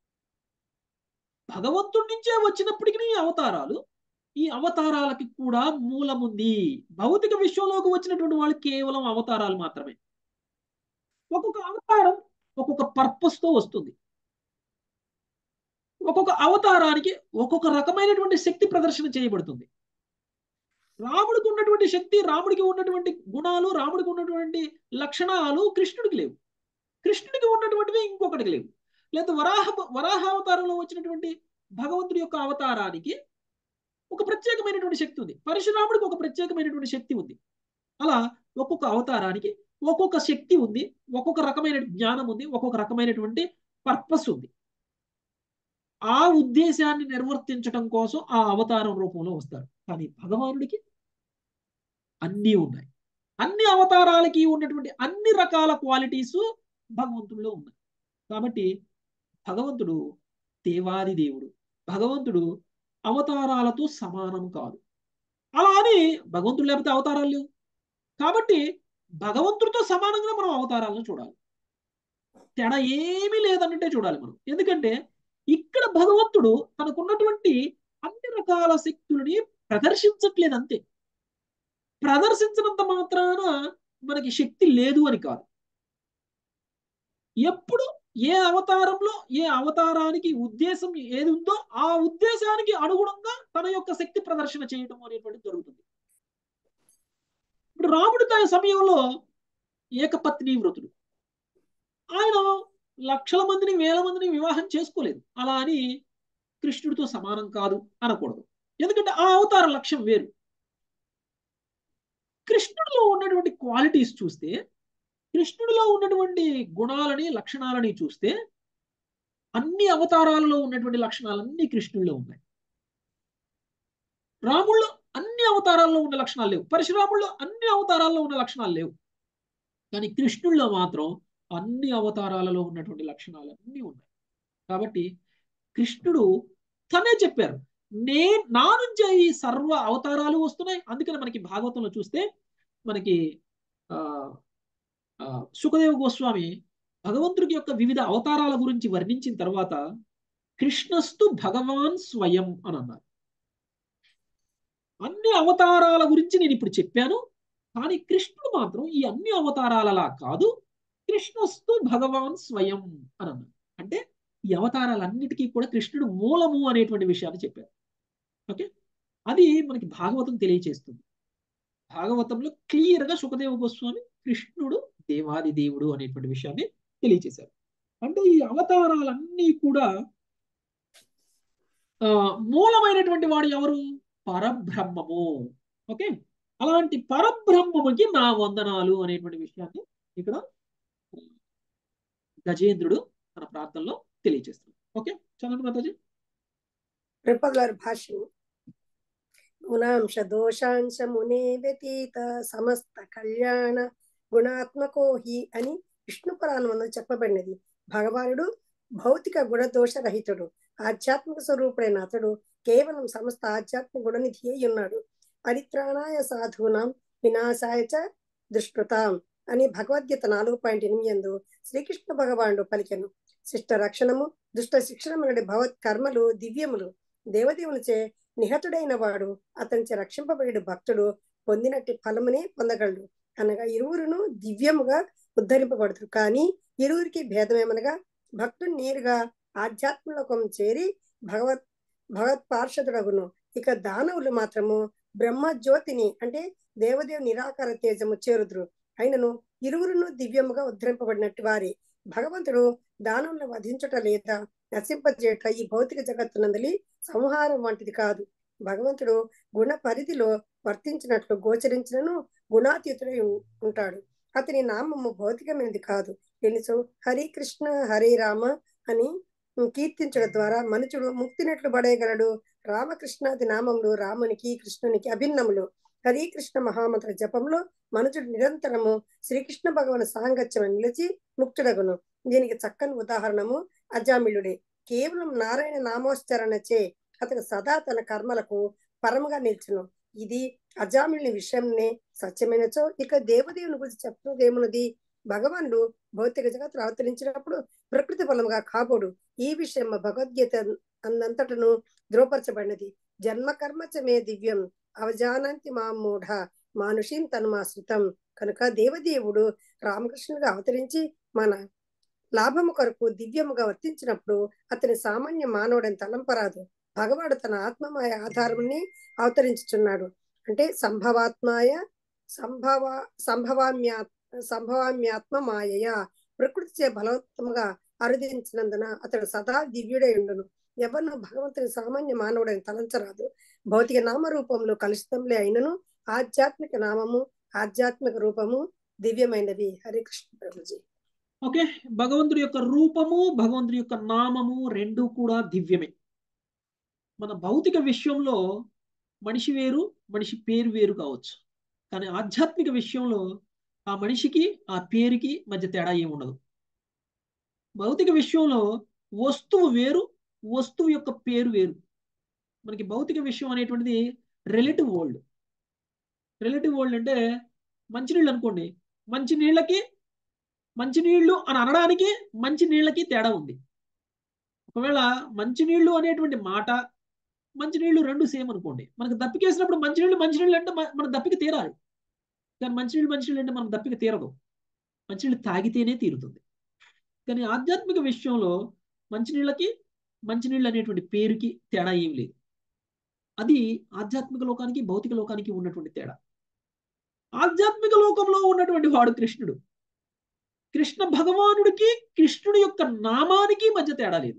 భగవంతుడి నుంచే వచ్చినప్పటికీ ఈ అవతారాలు ఈ అవతారాలకి కూడా మూలముంది భౌతిక విశ్వంలోకి వచ్చినటువంటి వాళ్ళు కేవలం అవతారాలు మాత్రమే ఒక్కొక్క అవతారం ఒక్కొక్క పర్పస్ తో వస్తుంది ఒక్కొక్క అవతారానికి ఒక్కొక్క రకమైనటువంటి శక్తి ప్రదర్శన చేయబడుతుంది రాముడికి ఉన్నటువంటి శక్తి రాముడికి ఉన్నటువంటి గుణాలు రాముడికి ఉన్నటువంటి లక్షణాలు కృష్ణుడికి లేవు కృష్ణుడికి ఉన్నటువంటివి ఇంకొకటికి లేవు లేదా వరాహ వరాహ అవతారంలో వచ్చినటువంటి భగవంతుడి యొక్క అవతారానికి ఒక ప్రత్యేకమైనటువంటి శక్తి ఉంది పరశురాముడికి ఒక ప్రత్యేకమైనటువంటి శక్తి ఉంది అలా ఒక్కొక్క అవతారానికి ఒక్కొక్క శక్తి ఉంది ఒక్కొక్క రకమైన జ్ఞానం ఉంది ఒక్కొక్క రకమైనటువంటి పర్పస్ ఉంది ఆ ఉద్దేశాన్ని నిర్వర్తించడం కోసం ఆ అవతారం రూపంలో వస్తారు కానీ భగవానుడికి అన్నీ ఉన్నాయి అన్ని అవతారాలకి ఉన్నటువంటి అన్ని రకాల క్వాలిటీస్ భగవంతుడిలో ఉన్నాయి కాబట్టి భగవంతుడు దేవాది దేవుడు భగవంతుడు అవతారాలతో సమానం కాదు అలా అని భగవంతుడు లేకపోతే అవతారాలు లేవు కాబట్టి భగవంతుడితో సమానంగా మనం అవతారాలను చూడాలి తేడా ఏమీ లేదన్నట్టే చూడాలి మనం ఎందుకంటే ఇక్కడ భగవంతుడు తనకున్నటువంటి అన్ని రకాల శక్తులని ప్రదర్శించట్లేదు అంతే ప్రదర్శించినంత మాత్రాన మనకి శక్తి లేదు అని కాదు ఎప్పుడు ఏ అవతారంలో ఏ అవతారానికి ఉద్దేశం ఏది ఉందో ఆ ఉద్దేశానికి అనుగుణంగా తన యొక్క శక్తి ప్రదర్శన చేయడం అనేటువంటిది జరుగుతుంది ఇప్పుడు రాముడు తన సమయంలో ఏకపత్ని వ్రతుడు ఆయన లక్షల మందిని వేల మందిని వివాహం చేసుకోలేదు అలా అని కృష్ణుడితో సమానం కాదు అనకూడదు ఎందుకంటే ఆ అవతార లక్ష్యం వేరు కృష్ణుడిలో ఉన్నటువంటి క్వాలిటీస్ చూస్తే కృష్ణుడిలో ఉన్నటువంటి గుణాలని లక్షణాలని చూస్తే అన్ని అవతారాలలో ఉన్నటువంటి లక్షణాలన్నీ కృష్ణుడిలో ఉన్నాయి రాముల్లో అన్ని అవతారాల్లో ఉన్న లక్షణాలు లేవు పరశురాముల్లో అన్ని అవతారాల్లో ఉన్న లక్షణాలు లేవు కానీ కృష్ణుల్లో మాత్రం అన్ని అవతారాలలో ఉన్నటువంటి లక్షణాలు అన్నీ ఉన్నాయి కాబట్టి కృష్ణుడు తనే చెప్పారు నే నా నుంచే ఈ సర్వ అవతారాలు వస్తున్నాయి అందుకని మనకి భాగవతంలో చూస్తే మనకి ఆ సుఖదేవ గోస్వామి భగవంతుడికి యొక్క వివిధ అవతారాల గురించి వర్ణించిన తర్వాత కృష్ణస్తు భగవాన్ స్వయం అని అన్నారు అన్ని అవతారాల గురించి నేను ఇప్పుడు చెప్పాను కానీ కృష్ణుడు మాత్రం ఈ అన్ని అవతారాలలా కాదు కృష్ణస్తు భగవాన్ స్వయం అని అన్నారు అంటే ఈ అవతారాలన్నిటికీ కూడా కృష్ణుడు మూలము అనేటువంటి విషయాన్ని చెప్పారు ఓకే అది మనకి భాగవతం తెలియచేస్తుంది భాగవతంలో క్లియర్ గా సుఖదేవ గోస్వామి కృష్ణుడు దేవాది దేవుడు అనేటువంటి విషయాన్ని తెలియచేశారు అంటే ఈ అవతారాలన్నీ కూడా ఆ, మూలమైనటువంటి వాడు ఎవరు పరబ్రహ్మము ఓకే అలాంటి పరబ్రహ్మముకి నా వందనాలు అనేటువంటి విషయాన్ని ఇక్కడ గజేంద్రుడు తన ప్రార్థనలో తెలియజేస్తున్నాడు ఓకే చదవండి మాతాజీ త్రిపదుల వారి భాష్యం గుణాంశ దోషాంశ మునే వ్యతీత సమస్త కళ్యాణ గుణాత్మకో హి అని విష్ణు పురాణంలో చెప్పబడినది భగవానుడు భౌతిక గుణదోష రహితుడు ఆధ్యాత్మిక స్వరూపుడైన అతడు కేవలం సమస్త ఆధ్యాత్మిక గుణనిధి అయి ఉన్నాడు పరిత్రాణాయ సాధూనాం వినాశాయ చ దుష్కృతాం అని భగవద్గీత నాలుగు పాయింట్ ఎనిమిది ఎందు శ్రీకృష్ణ భగవానుడు పలికెను శిష్ట రక్షణము దుష్ట శిక్షణమునడి భగవత్ కర్మలు దివ్యములు దేవదేవునిచే నిహతుడైన వాడు అతనిచే రక్షింపబడి భక్తుడు పొందినట్టి ఫలమునే పొందగలడు అనగా ఇరువురును దివ్యముగా ఉద్ధరింపబడుతురు కానీ ఇరువురికి భేదమేమనగా భక్తుడు నేరుగా ఆధ్యాత్మలోకం చేరి భగవత్ భగవత్ పార్షదుడగును ఇక దానవులు మాత్రము బ్రహ్మ జ్యోతిని అంటే దేవదేవు నిరాకార తేజము చేరుదురు అయినను ఇరువురును దివ్యముగా ఉద్ధరింపబడినట్టు వారి భగవంతుడు దానవులను వధించుట లేదా నశింపజేయట ఈ భౌతిక జగత్తునందలి సంహారం వంటిది కాదు భగవంతుడు గుణ పరిధిలో వర్తించినట్లు గోచరించినను గుణాతీతుడై ఉం- ఉంటాడు అతని నామము భౌతికమైనది కాదు తెలుసు హరి కృష్ణ హరే రామ అని కీర్తించడం ద్వారా మనుషుడు ముక్తినట్లు పడేయగలడు రామకృష్ణాది నామములు రామునికి కృష్ణునికి అభిన్నములు హరి కృష్ణ మహామంత్ర జపంలో మనుషుడు నిరంతరము శ్రీకృష్ణ భగవాన్ సాంగత్యం నిలిచి ముక్తుడగును దీనికి చక్కని ఉదాహరణము అజామిళుడే కేవలం నారాయణ నామోచ్చరణచే అతను సదా తన కర్మలకు పరముగా నిల్చును ఇది అజామిళుని విషయంనే సత్యమైనచో ఇక దేవదేవుని గురించి చెప్పినదేమున్నది భగవానుడు భౌతిక జగత్తులు అవతరించినప్పుడు ప్రకృతి బలముగా కాబోడు ఈ విషయం భగవద్గీత అన్నంతటను ధృవపరచబడినది జన్మ కర్మచమే దివ్యం అవజానంతి మా మూఢ మానుషీం తన్మాశ్రితం కనుక దేవదేవుడు రామకృష్ణుడిగా అవతరించి మన లాభము కొరకు దివ్యముగా వర్తించినప్పుడు అతని సామాన్య మానవుడని తలంపరాదు భగవాడు తన ఆత్మమాయ ఆధారముని అవతరించుచున్నాడు అంటే సంభవాత్మాయ సంభవ సంభవామ్యా సంభవామ్యాత్మ మాయయ ప్రకృతి చే బలవత్తముగా అరుదించినందున అతడు సదా దివ్యుడై ఉండును ఎవరిను భగవంతుని సామాన్య మానవుడని తలంచరాదు భౌతిక నామ రూపంలో కలుషితంలే అయినను ఆధ్యాత్మిక నామము ఆధ్యాత్మిక రూపము దివ్యమైనవి హరికృష్ణ ప్రభుజీ ఓకే భగవంతుడి యొక్క రూపము భగవంతుడి యొక్క నామము రెండు కూడా దివ్యమే మన భౌతిక విషయంలో మనిషి వేరు మనిషి పేరు వేరు కావచ్చు కానీ ఆధ్యాత్మిక విషయంలో ఆ మనిషికి ఆ పేరుకి మధ్య తేడా ఏమి ఉండదు భౌతిక విషయంలో వస్తువు వేరు వస్తువు యొక్క పేరు వేరు మనకి భౌతిక విషయం అనేటువంటిది రిలేటివ్ వరల్డ్ రిలేటివ్ వరల్డ్ అంటే మంచినీళ్ళు అనుకోండి మంచినీళ్ళకి మంచినీళ్ళు అని అనడానికి మంచినీళ్ళకి తేడా ఉంది ఒకవేళ మంచినీళ్ళు అనేటువంటి మాట మంచినీళ్ళు రెండు సేమ్ అనుకోండి మనకు దప్పికేసినప్పుడు మంచినీళ్ళు మంచినీళ్ళు అంటే మ- మన దప్పిక తీరాలి కానీ మంచినీళ్ళు మంచినీళ్ళు అంటే మనకు దప్పిక తీరదు మంచినీళ్ళు తాగితేనే తీరుతుంది కానీ ఆధ్యాత్మిక విషయంలో మంచినీళ్ళకి మంచినీళ్ళు అనేటువంటి పేరుకి తేడా ఏం లేదు అది ఆధ్యాత్మిక లోకానికి భౌతిక లోకానికి ఉన్నటువంటి తేడా ఆధ్యాత్మిక లోకంలో ఉన్నటువంటి వాడు కృష్ణుడు కృష్ణ భగవానుడికి కృష్ణుడి యొక్క నామానికి మధ్య తేడా లేదు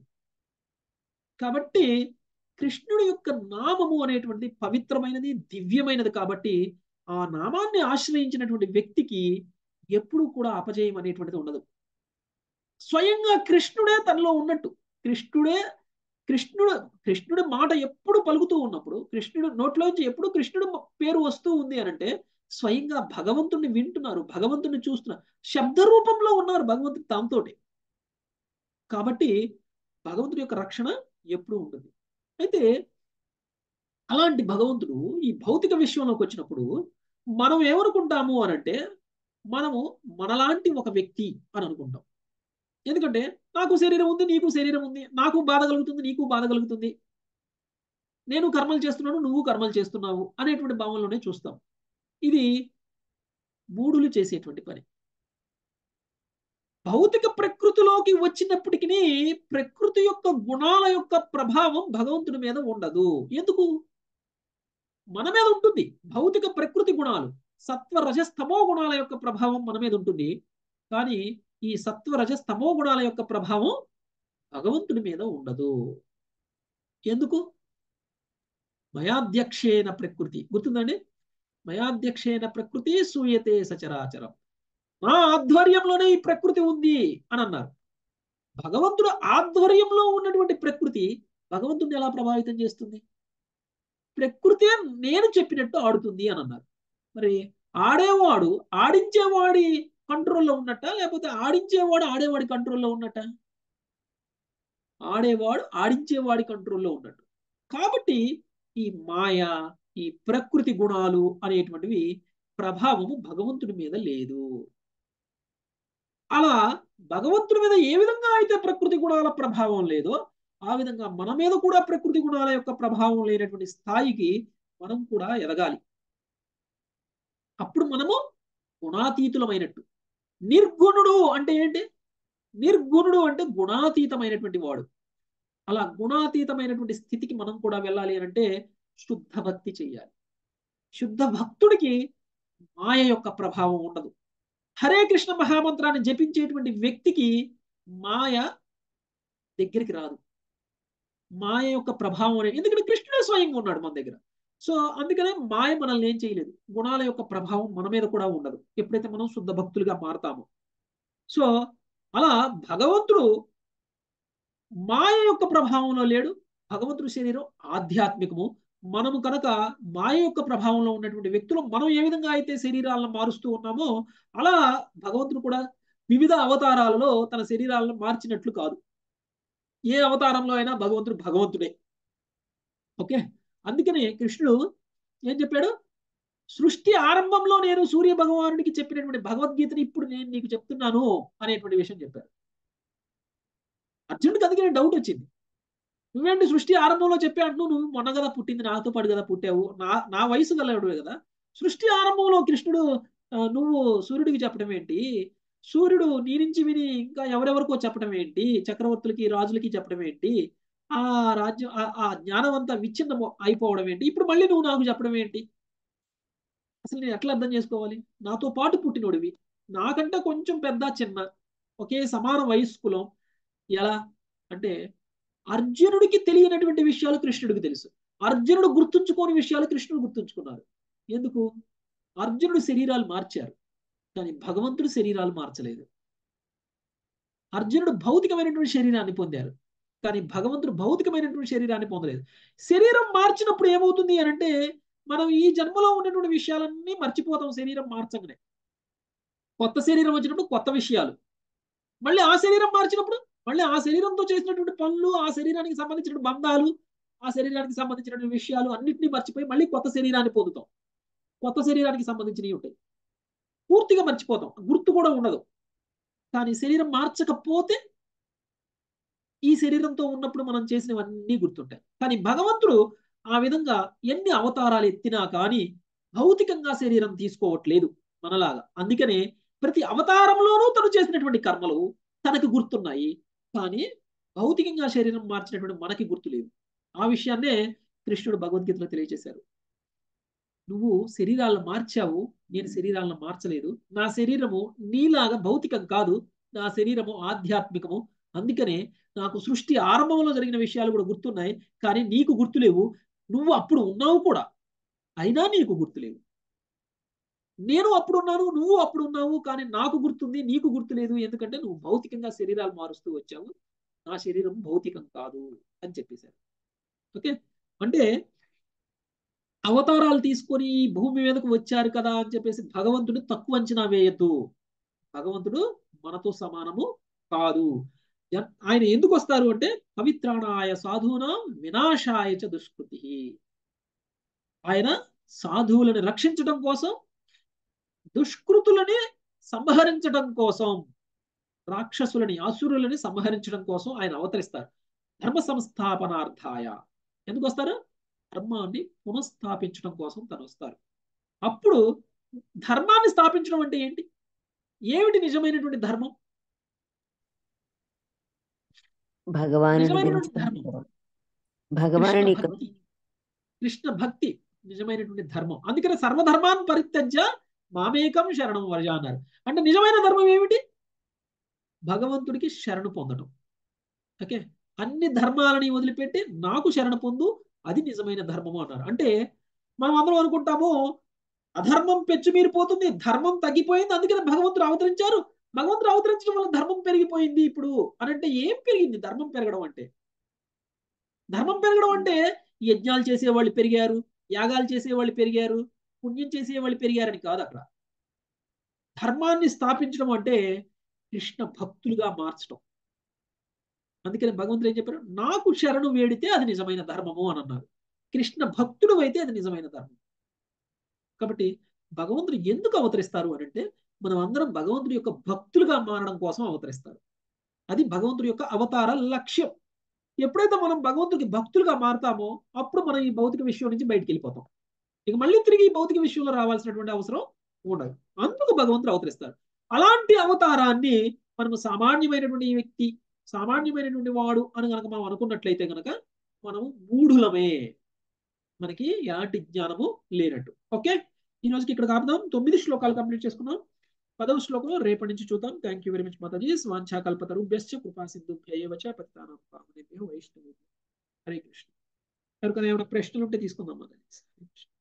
కాబట్టి కృష్ణుడి యొక్క నామము అనేటువంటిది పవిత్రమైనది దివ్యమైనది కాబట్టి ఆ నామాన్ని ఆశ్రయించినటువంటి వ్యక్తికి ఎప్పుడూ కూడా అపజయం అనేటువంటిది ఉండదు స్వయంగా కృష్ణుడే తనలో ఉన్నట్టు కృష్ణుడే కృష్ణుడు కృష్ణుడి మాట ఎప్పుడు పలుకుతూ ఉన్నప్పుడు కృష్ణుడు నోట్లోంచి ఎప్పుడు కృష్ణుడు పేరు వస్తూ ఉంది అని అంటే స్వయంగా భగవంతుణ్ణి వింటున్నారు భగవంతుణ్ణి చూస్తున్నారు శబ్ద రూపంలో ఉన్నారు భగవంతుడు తమతోటి కాబట్టి భగవంతుడి యొక్క రక్షణ ఎప్పుడూ ఉంటుంది అయితే అలాంటి భగవంతుడు ఈ భౌతిక విషయంలోకి వచ్చినప్పుడు మనం ఏమనుకుంటాము అని అంటే మనము మనలాంటి ఒక వ్యక్తి అని అనుకుంటాం ఎందుకంటే నాకు శరీరం ఉంది నీకు శరీరం ఉంది నాకు బాధ కలుగుతుంది నీకు బాధ కలుగుతుంది నేను కర్మలు చేస్తున్నాను నువ్వు కర్మలు చేస్తున్నావు అనేటువంటి భావంలోనే చూస్తాం ఇది మూడులు చేసేటువంటి పని భౌతిక ప్రకృతిలోకి వచ్చినప్పటికీ ప్రకృతి యొక్క గుణాల యొక్క ప్రభావం భగవంతుడి మీద ఉండదు ఎందుకు మన మీద ఉంటుంది భౌతిక ప్రకృతి గుణాలు సత్వ రజస్తమో గుణాల యొక్క ప్రభావం మన మీద ఉంటుంది కానీ ఈ సత్వ రజస్తమో గుణాల యొక్క ప్రభావం భగవంతుడి మీద ఉండదు ఎందుకు మయాధ్యక్షేన ప్రకృతి గుర్తుందండి మయాధ్యక్షేన ప్రకృతి సూయతే సచరాచరం నా ఆధ్వర్యంలోనే ఈ ప్రకృతి ఉంది అని అన్నారు భగవంతుడు ఆధ్వర్యంలో ఉన్నటువంటి ప్రకృతి భగవంతుడిని ఎలా ప్రభావితం చేస్తుంది ప్రకృతి నేను చెప్పినట్టు ఆడుతుంది అని అన్నారు మరి ఆడేవాడు ఆడించేవాడి కంట్రోల్లో ఉన్నట్ట లేకపోతే ఆడించేవాడు ఆడేవాడి కంట్రోల్లో ఉన్నట్ట ఆడేవాడు ఆడించేవాడి కంట్రోల్లో ఉన్నట్టు కాబట్టి ఈ మాయ ఈ ప్రకృతి గుణాలు అనేటువంటివి ప్రభావము భగవంతుడి మీద లేదు అలా భగవంతుడి మీద ఏ విధంగా అయితే ప్రకృతి గుణాల ప్రభావం లేదో ఆ విధంగా మన మీద కూడా ప్రకృతి గుణాల యొక్క ప్రభావం లేనటువంటి స్థాయికి మనం కూడా ఎదగాలి అప్పుడు మనము గుణాతీతులమైనట్టు నిర్గుణుడు అంటే ఏంటి నిర్గుణుడు అంటే గుణాతీతమైనటువంటి వాడు అలా గుణాతీతమైనటువంటి స్థితికి మనం కూడా వెళ్ళాలి అని అంటే శుద్ధ భక్తి చెయ్యాలి శుద్ధ భక్తుడికి మాయ యొక్క ప్రభావం ఉండదు హరే కృష్ణ మహామంత్రాన్ని జపించేటువంటి వ్యక్తికి మాయ దగ్గరికి రాదు మాయ యొక్క ప్రభావం అనేది ఎందుకంటే కృష్ణుడే స్వయంగా ఉన్నాడు మన దగ్గర సో అందుకనే మాయ మనల్ని ఏం చేయలేదు గుణాల యొక్క ప్రభావం మన మీద కూడా ఉండదు ఎప్పుడైతే మనం శుద్ధ భక్తులుగా మారతామో సో అలా భగవంతుడు మాయ యొక్క ప్రభావంలో లేడు భగవంతుడి శరీరం ఆధ్యాత్మికము మనము కనుక మాయ యొక్క ప్రభావంలో ఉన్నటువంటి వ్యక్తులు మనం ఏ విధంగా అయితే శరీరాలను మారుస్తూ ఉన్నామో అలా భగవంతుడు కూడా వివిధ అవతారాలలో తన శరీరాలను మార్చినట్లు కాదు ఏ అవతారంలో అయినా భగవంతుడు భగవంతుడే ఓకే అందుకనే కృష్ణుడు ఏం చెప్పాడు సృష్టి ఆరంభంలో నేను సూర్య భగవానుడికి చెప్పినటువంటి భగవద్గీతని ఇప్పుడు నేను నీకు చెప్తున్నాను అనేటువంటి విషయం చెప్పారు అర్జునుడికి అందుకనే డౌట్ వచ్చింది నువ్వేంటి సృష్టి ఆరంభంలో చెప్పే అంటున్నావు నువ్వు మొన్న కదా పుట్టింది నాతో పాటు కదా పుట్టావు నా నా వయసు గలవాడు కదా సృష్టి ఆరంభంలో కృష్ణుడు నువ్వు సూర్యుడికి చెప్పడం ఏంటి సూర్యుడు నీ నుంచి విని ఇంకా ఎవరెవరికో చెప్పడం ఏంటి చక్రవర్తులకి రాజులకి చెప్పడం ఏంటి ఆ రాజ్యం ఆ జ్ఞానం అంతా విచ్ఛిన్నం అయిపోవడం ఏంటి ఇప్పుడు మళ్ళీ నువ్వు నాకు చెప్పడం ఏంటి అసలు నేను ఎట్లా అర్థం చేసుకోవాలి నాతో పాటు పుట్టినోడివి నాకంటే కొంచెం పెద్ద చిన్న ఒకే సమాన వయస్కులం ఎలా అంటే అర్జునుడికి తెలియనటువంటి విషయాలు కృష్ణుడికి తెలుసు అర్జునుడు గుర్తుంచుకోని విషయాలు కృష్ణుడు గుర్తుంచుకున్నారు ఎందుకు అర్జునుడు శరీరాలు మార్చారు కానీ భగవంతుడు శరీరాలు మార్చలేదు అర్జునుడు భౌతికమైనటువంటి శరీరాన్ని పొందారు కానీ భగవంతుడు భౌతికమైనటువంటి శరీరాన్ని పొందలేదు శరీరం మార్చినప్పుడు ఏమవుతుంది అని అంటే మనం ఈ జన్మలో ఉన్నటువంటి విషయాలన్నీ మర్చిపోతాం శరీరం మార్చగానే కొత్త శరీరం వచ్చినప్పుడు కొత్త విషయాలు మళ్ళీ ఆ శరీరం మార్చినప్పుడు మళ్ళీ ఆ శరీరంతో చేసినటువంటి పనులు ఆ శరీరానికి సంబంధించిన బంధాలు ఆ శరీరానికి సంబంధించినటువంటి విషయాలు అన్నింటినీ మర్చిపోయి మళ్ళీ కొత్త శరీరాన్ని పొందుతాం కొత్త శరీరానికి సంబంధించినవి ఉంటాయి పూర్తిగా మర్చిపోతాం గుర్తు కూడా ఉండదు కానీ శరీరం మార్చకపోతే ఈ శరీరంతో ఉన్నప్పుడు మనం చేసినవన్నీ గుర్తుంటాయి కానీ భగవంతుడు ఆ విధంగా ఎన్ని అవతారాలు ఎత్తినా కానీ భౌతికంగా శరీరం తీసుకోవట్లేదు మనలాగా అందుకనే ప్రతి అవతారంలోనూ తను చేసినటువంటి కర్మలు తనకు గుర్తున్నాయి కానీ భౌతికంగా శరీరం మార్చినటువంటి మనకి గుర్తులేవు ఆ విషయాన్నే కృష్ణుడు భగవద్గీతలో తెలియజేశారు నువ్వు శరీరాలను మార్చావు నేను శరీరాలను మార్చలేదు నా శరీరము నీలాగా భౌతికం కాదు నా శరీరము ఆధ్యాత్మికము అందుకనే నాకు సృష్టి ఆరంభంలో జరిగిన విషయాలు కూడా గుర్తున్నాయి కానీ నీకు గుర్తులేవు నువ్వు అప్పుడు ఉన్నావు కూడా అయినా నీకు గుర్తులేవు నేను అప్పుడు ఉన్నాను నువ్వు అప్పుడు ఉన్నావు కానీ నాకు గుర్తుంది నీకు గుర్తులేదు ఎందుకంటే నువ్వు భౌతికంగా శరీరాలు మారుస్తూ వచ్చావు నా శరీరం భౌతికం కాదు అని చెప్పేశారు ఓకే అంటే అవతారాలు తీసుకొని భూమి మీదకు వచ్చారు కదా అని చెప్పేసి భగవంతుడు తక్కువ అంచనా వేయద్దు భగవంతుడు మనతో సమానము కాదు ఆయన ఎందుకు వస్తారు అంటే పవిత్రాణాయ సాధువున వినాశాయ చ దుష్కృతి ఆయన సాధువులను రక్షించడం కోసం దుష్కృతులని సంహరించడం కోసం రాక్షసులని అసురులని సంహరించడం కోసం ఆయన అవతరిస్తారు ధర్మ సంస్థాపనార్థాయ ఎందుకు వస్తారు ధర్మాన్ని పునఃస్థాపించడం కోసం తను వస్తారు అప్పుడు ధర్మాన్ని స్థాపించడం అంటే ఏంటి ఏమిటి నిజమైనటువంటి ధర్మం భగవాను నిజమైనటువంటి ధర్మం భగవానుని కృష్ణ భక్తి కృష్ణ భక్తి నిజమైనటువంటి ధర్మం అందుకని సర్వధర్మాన్ని పరిత్యజ్య మామేకం శరణం వర్జ అన్నారు అంటే నిజమైన ధర్మం ఏమిటి భగవంతుడికి శరణు పొందడం ఓకే అన్ని ధర్మాలని వదిలిపెట్టి నాకు శరణ పొందు అది నిజమైన ధర్మము అన్నారు అంటే మనం అందరం అనుకుంటాము అధర్మం పెచ్చుమీరిపోతుంది ధర్మం తగ్గిపోయింది అందుకని భగవంతుడు అవతరించారు భగవంతుడు అవతరించడం వల్ల ధర్మం పెరిగిపోయింది ఇప్పుడు అని అంటే ఏం పెరిగింది ధర్మం పెరగడం అంటే ధర్మం పెరగడం అంటే యజ్ఞాలు చేసేవాళ్ళు పెరిగారు యాగాలు చేసేవాళ్ళు పెరిగారు పుణ్యం చేసేవాళ్ళు పెరిగారని కాదు అక్కడ ధర్మాన్ని స్థాపించడం అంటే కృష్ణ భక్తులుగా మార్చడం అందుకని భగవంతుడు ఏం చెప్పారు నాకు శరణు వేడితే అది నిజమైన ధర్మము అని అన్నారు కృష్ణ భక్తుడు అయితే అది నిజమైన ధర్మం కాబట్టి భగవంతుడు ఎందుకు అవతరిస్తారు అని అంటే మనం అందరం భగవంతుడి యొక్క భక్తులుగా మారడం కోసం అవతరిస్తారు అది భగవంతుడి యొక్క అవతార లక్ష్యం ఎప్పుడైతే మనం భగవంతుడికి భక్తులుగా మారుతామో అప్పుడు మనం ఈ భౌతిక విషయం నుంచి బయటికి వెళ్ళిపోతాం ఇక మళ్ళీ తిరిగి ఈ భౌతిక విషయంలో రావాల్సినటువంటి అవసరం ఉండదు అందుకు భగవంతుడు అవతరిస్తారు అలాంటి అవతారాన్ని మనము సామాన్యమైనటువంటి వ్యక్తి సామాన్యమైనటువంటి వాడు అని కనుక మనం అనుకున్నట్లయితే కనుక మనము మూఢులమే మనకి ఎలాంటి జ్ఞానము లేనట్టు ఓకే ఈ రోజుకి ఇక్కడ కాపుదాం తొమ్మిది శ్లోకాలు కంప్లీట్ చేసుకున్నాం పదవ శ్లోకంలో రేపటి నుంచి చూద్దాం థ్యాంక్ యూ వెరీ మచ్ మాతాజీ స్వాంఛా కల్పతరుభ్యశ్చ కృపా సింధుభ్యవచ పతితానాం పావనేభ్యో వైష్ణవేభ్యో హరే కృష్ణ ఎవరికైనా ఏమైనా ప్రశ్నలు ఉంటే తీసుకుందాం మాతాజీ